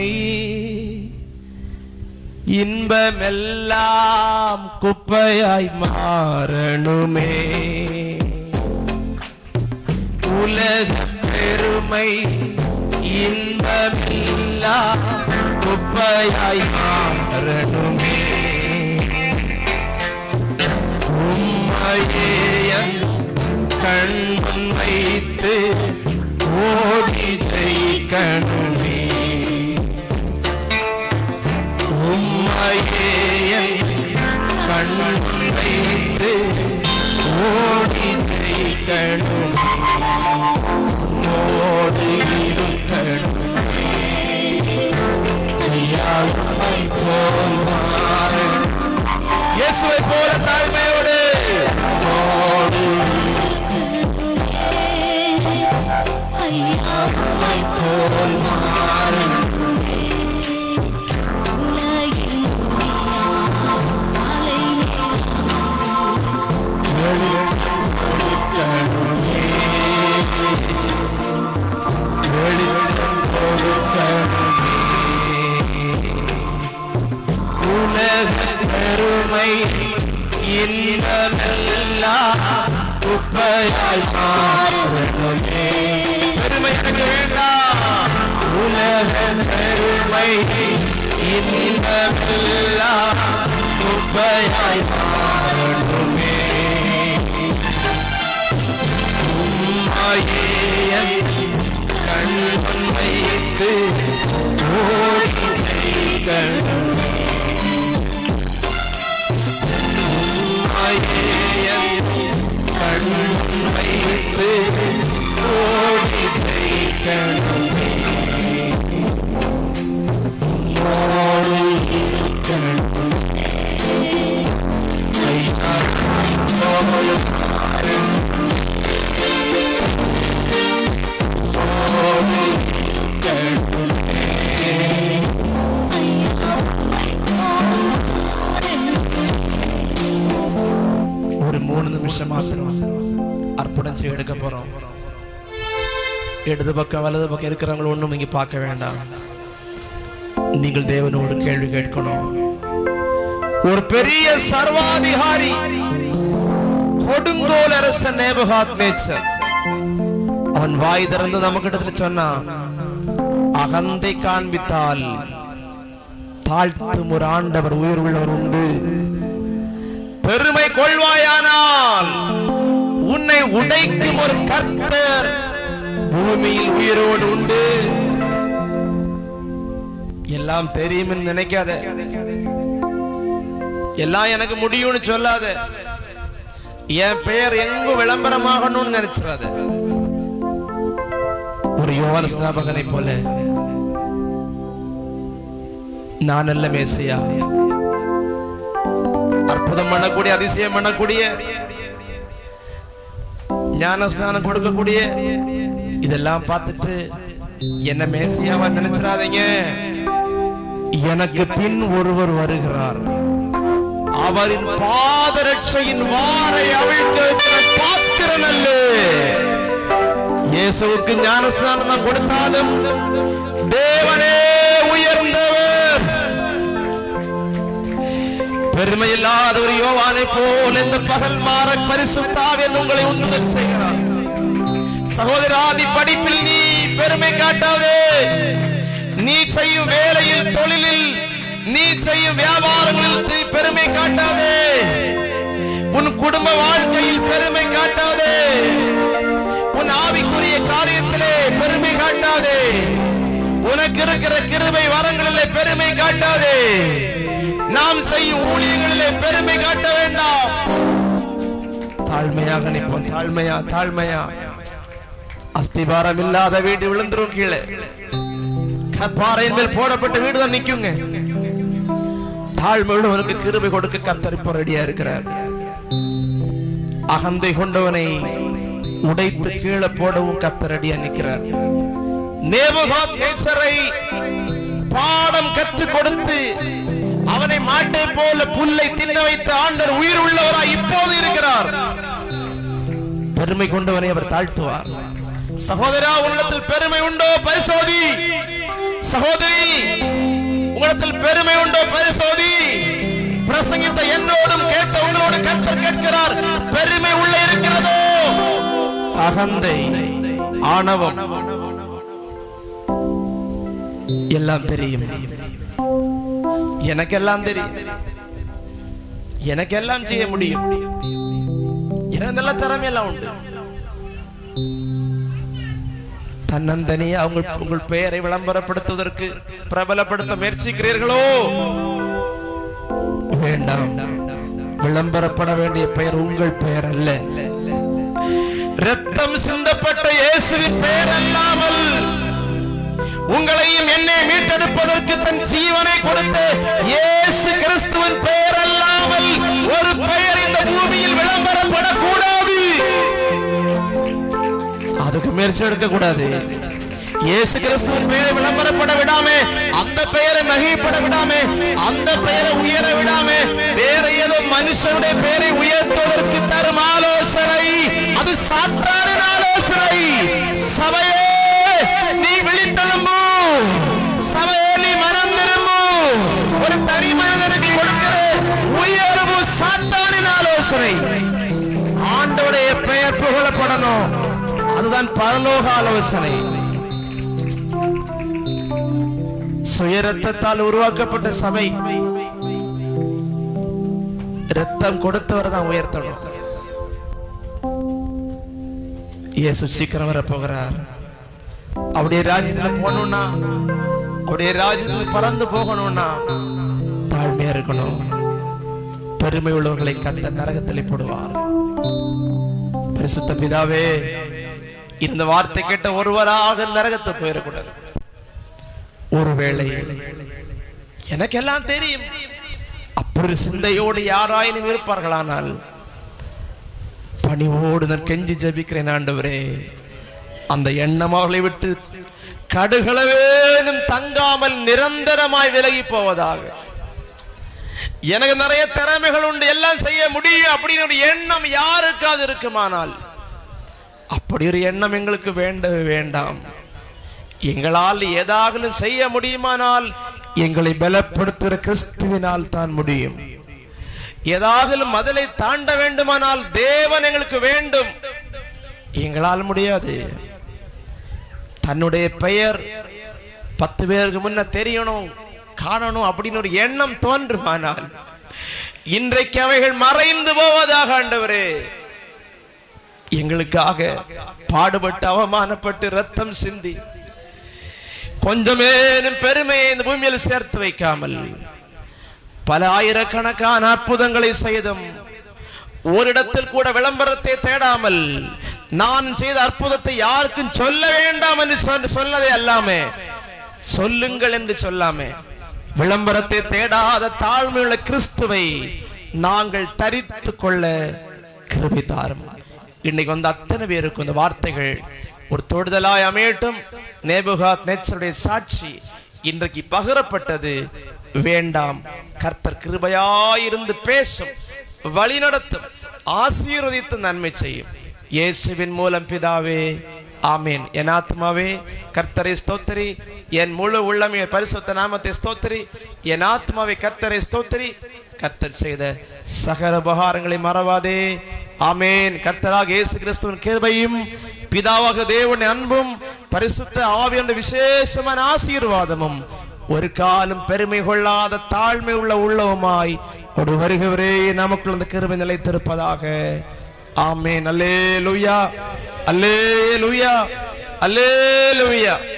இன்பமெல்லாம் குப்பையாய் மாறணுமே உலக பெருமை இன்பமெல்லாம் குப்பையாய் மாறணுமே உம்மையே என் கண்முன் வைத்து ஓடி ஜெயிக்கணுமே உம்மையே என் கண்முன் வைத்து ஓடி ஜெயிக்கணுமே ஓடி இருக்கணுமே ஐயாவை போல் மாறணும் இயேசுவை போல தாழ்மையோடு ஓடு ஐயாவை போல் மாறணும் வெளிச்சம் கொடுக்கணுமே வெளிச்சம் கொடுக்கணுமே உலக பெருமை இன்பமெல்லாம் குப்பையாய் மாறணுமே பெருமை எனக்கு வேண்டாம் உலக பெருமை இன்பமெல்லாம் குப்பையாய் மாறணுமே உம்மையே என் கண்முன் வைத்து ஓடி ஜெயிக்கணுமே கண்முன் வைத்து ஓடி ஜெயிக்கணுமே ஓடி இருக்கணுமே ஐயா போல ஓடி இருக்கணுமே ஒரு மூணு நிமிஷம் மாத்திரம் அர்ப்பணம் செய்ய எடுக்க போறோம் இடது பக்கம் வலது பக்கம் இருக்கிறவங்க ஒண்ணும் நீங்க பார்க்க வேண்டாம் நீங்கள் தேவனோடு கேள்வி கேட்கணும் ஒரு பெரிய சர்வாதிகாரி கொடுங்கோல் அரசன் நேபகாத் நேச்சர் அவன் வாய் திறந்து நமக்கிடத்துல சொன்னான் அகந்தை காண்பித்தால் தாழ்த்தும் ஒரு ஆண்டவர் உயிர் உள்ளவர் உண்டு பெருமை கொள்வாயானால் உன்னை உடைக்கும் ஒரு கர்த்தர் பூமியில் உயிரோடு உண்டு எல்லாம் தெரியும்னு நினைக்காத எல்லாம் எனக்கு முடியும்னு சொல்லாத என் பெயர் எங்கும் விளம்பரமாகணும்னு நினைச்சிடாத ஒரு யோவான ஸ்நாபகனை போல நான் அல்ல மேசியா அற்புதம் பண்ணக்கூடிய அதிசயம் பண்ணக்கூடிய ஞானஸ்நானம் கொடுக்கக்கூடிய இதெல்லாம் பார்த்துட்டு என்ன மேசியாவா நினைச்சிடாதீங்க எனக்கு பின் ஒருவர் வருகிறார் அவரின் பாதரட்சையின் வாரை அவிழ்க்க பாத்திரன் அல்ல இயேசுவுக்கு ஞானஸ்நானம் தான் கொடுத்தாலும் தேவனே உயர்ந்தவர் பெருமையில்லாத ஒரு யோவானை போல் இந்த பகல் மாற பரிசுத்தாவியன் உங்களை உண்ணுதல் செய்கிறார் சகோதராதி படிப்பில் நீ பெருமை காட்டாதே நீ செய்யும் வேலையில் தொழிலில் நீ செய்யும் வியாபாரங்களில் நீ பெருமை காட்டாதே உன் குடும்ப வாழ்க்கையில் பெருமை காட்டாதே உன் ஆவிக்குரிய காரியத்திலே பெருமை காட்டாதே உனக்கு இருக்கிற கிருபை வரங்களிலே பெருமை காட்டாதே நாம் செய்யும் ஊழியங்களிலே பெருமை காட்ட வேண்டாம் தாழ்மையாக நிற்போம் தாழ்மையா தாழ்மையா அஸ்திபாரம் இல்லாத வீடு விழுந்துரும் கீழே கற்பாறையின் மேல் போடப்பட்ட வீடு தான் நிக்குங்க தாழ்மை உள்ளவனுக்கு கிருபை கொடுக்க கத்தரிப்ப ரெடியா இருக்கிறார் அகந்தை கொண்டவனை உடைத்து கீழே போடவும் கத்தரடியா நிற்கிறார் நேபுகாத் நேச்சரை பாடம் கற்றுக் கொடுத்து அவனை மாட்டை போல புல்லை தின்ன வைத்த ஆண்டர் உயிர் உள்ளவராய் இப்போது இருக்கிறார் பெருமை கொண்டவனை அவர் தாழ்த்துவார் சகோதரா உன்னிடத்தில் பெருமை உண்டோ பரிசோதி சகோதரி உங்களிடத்தில் பெருமை உண்டோ பரிசோதி பிரசங்கித்த என்னோடும் கேட்ட உங்களோடு கர்த்தர் கேட்கிறார் பெருமை உள்ள இருக்கிறதோ அகந்தை ஆணவம் எல்லாம் தெரியும் எனக்கெல்லாம் தெரியும் எனக்கெல்லாம் செய்ய முடியும் எனக்கு நல்ல திறமையெல்லாம் உண்டு தன்னந்தனியா உங்கள் உங்கள் பெயரை விளம்பரப்படுத்துவதற்கு பிரபலப்படுத்த முயற்சிக்கிறீர்களோ வேண்டாம் விளம்பரப்பட வேண்டிய பெயர் உங்கள் பெயர் அல்ல ரத்தம் சிந்தப்பட்ட இயேசுவின் பெயர் அல்லாமல் உங்களையும் என்னை மீட்டெடுப்பதற்கு தன் ஜீவனை கொடுத்த இயேசு கிறிஸ்துவின் பெயர் அல்லாமல் ஒரு பெயர் இந்த பூமியில் விளம்பரப்படக்கூடாது அதுக்கு முயற்சி எடுக்க கூடாது இயேசு கிறிஸ்துவின் பெயரை விளம்பரப்பட விடாம அந்த பெயரை மகிழ்ப்பட விடாம அந்த பெயரை உயர விடாம வேற ஏதோ மனுஷனுடைய பெயரை உயர்த்துவதற்கு தரும் ஆலோசனை அது சாத்தாரின் ஆலோசனை சபையே நீ விழித்தெழும்பு சபையே நீ மனம் திரும்பு ஒரு தனி மனிதனுக்கு கொடுக்கிற உயர்வு சாத்தானின் ஆலோசனை ஆண்டோடைய பெயர் புகழப்படணும் அதுதான் பரலோக ஆலோசனை சுய ரத்தத்தால் உருவாக்கப்பட்ட சபை ரத்தம் கொடுத்தவர் தான் உயர்த்தணும் இயேசு சீக்கிரம் வர போகிறார் அவருடைய ராஜ்யத்துல போகணும்னா அவருடைய ராஜ்யத்துல பறந்து போகணும்னா தாழ்மையா இருக்கணும் பெருமை உள்ளவர்களை கத்த நரகத்தில் போடுவார் பரிசுத்த பிதாவே இந்த வார்த்தை கேட்ட ஒருவராக நரகத்தை போயிடக்கூடாது ஒருவேளை எனக்கெல்லாம் தெரியும் அப்படி சிந்தையோடு யாராயினும் இருப்பார்களானால் பணிவோடு நான் கெஞ்சி ஜெபிக்கிறேன் ஆண்டவரே அந்த எண்ணம் அவர்களை விட்டு கடுகளவேனும் தங்காமல் நிரந்தரமாய் விலகி போவதாக எனக்கு நிறைய திறமைகள் உண்டு எல்லாம் செய்ய முடியும் அப்படின்னு ஒரு எண்ணம் யாருக்காவது இருக்குமானால் அப்படி ஒரு எண்ணம் எங்களுக்கு வேண்டவே வேண்டாம் எங்களால் ஏதாகலும் செய்ய முடியுமானால் எங்களை பலப்படுத்துகிற கிறிஸ்துவினால் தான் முடியும் ஏதாகலும் மதலை தாண்ட வேண்டுமானால் தேவன் எங்களுக்கு வேண்டும் எங்களால் முடியாது தன்னுடைய பெயர் பத்து பேருக்கு முன்ன தெரியணும் காணணும் அப்படின்னு ஒரு எண்ணம் தோன்றுமானால் இன்றைக்கு அவைகள் மறைந்து போவதாக ஆண்டவரே எங்களுக்காக பாடுபட்டு அவமானப்பட்டு ரத்தம் சிந்தி கொஞ்சமேனும் பெருமையை இந்த பூமியில் சேர்த்து வைக்காமல் பல ஆயிரக்கணக்கான அற்புதங்களை செய்தும் ஓரிடத்தில் கூட விளம்பரத்தை தேடாமல் நான் செய்த அற்புதத்தை யாருக்கும் சொல்ல வேண்டாம் என்று சொன்ன- சொன்னதே அல்லாமே சொல்லுங்கள் என்று சொல்லாமே விளம்பரத்தை தேடாத தாழ்மையுள்ள கிறிஸ்துவை நாங்கள் தரித்து கொள்ள கிருபை தாரும் இன்னைக்கு வந்து அத்தனை பேருக்கு இந்த வார்த்தைகள் ஒரு தொடுதலாய் அமையட்டும் நேபுகாத் நேச்சருடைய சாட்சி இன்றைக்கு பகிரப்பட்டது வேண்டாம் கர்த்தர் கிருபையாயிருந்து பேசும் வழிநடத்தும் ஆசீர்வதித்து நன்மை செய்யும் இயேசுவின் மூலம் பிதாவே ஆமேன் என் ஆத்மாவே கர்த்தரை ஸ்தோத்திரி என் முழு உள்ளமே பரிசுத்த நாமத்தை ஸ்தோத்திரி என் ஆத்மாவை கர்த்தரை ஸ்தோத்திரி கர்த்தர் செய்த சகல உபகாரங்களை மறவாதே ஆமேன் கர்த்தராக இயேசு கிறிஸ்துவின் கிருபையும் பிதாவாக தேவனுடைய அன்பும் பரிசுத்த ஆவியான விசேஷமான ஆசீர்வாதமும் ஒரு காலம் பெருமை கொள்ளாத தாழ்மை உள்ள உள்ளவுமாய் ஒரு வருகிறவரே நமக்குள் அந்த கிருபை நிலைத்திருப்பதாக ஆமேன் அல்லே லுயா அல்லே லுயா அல்லே லுயா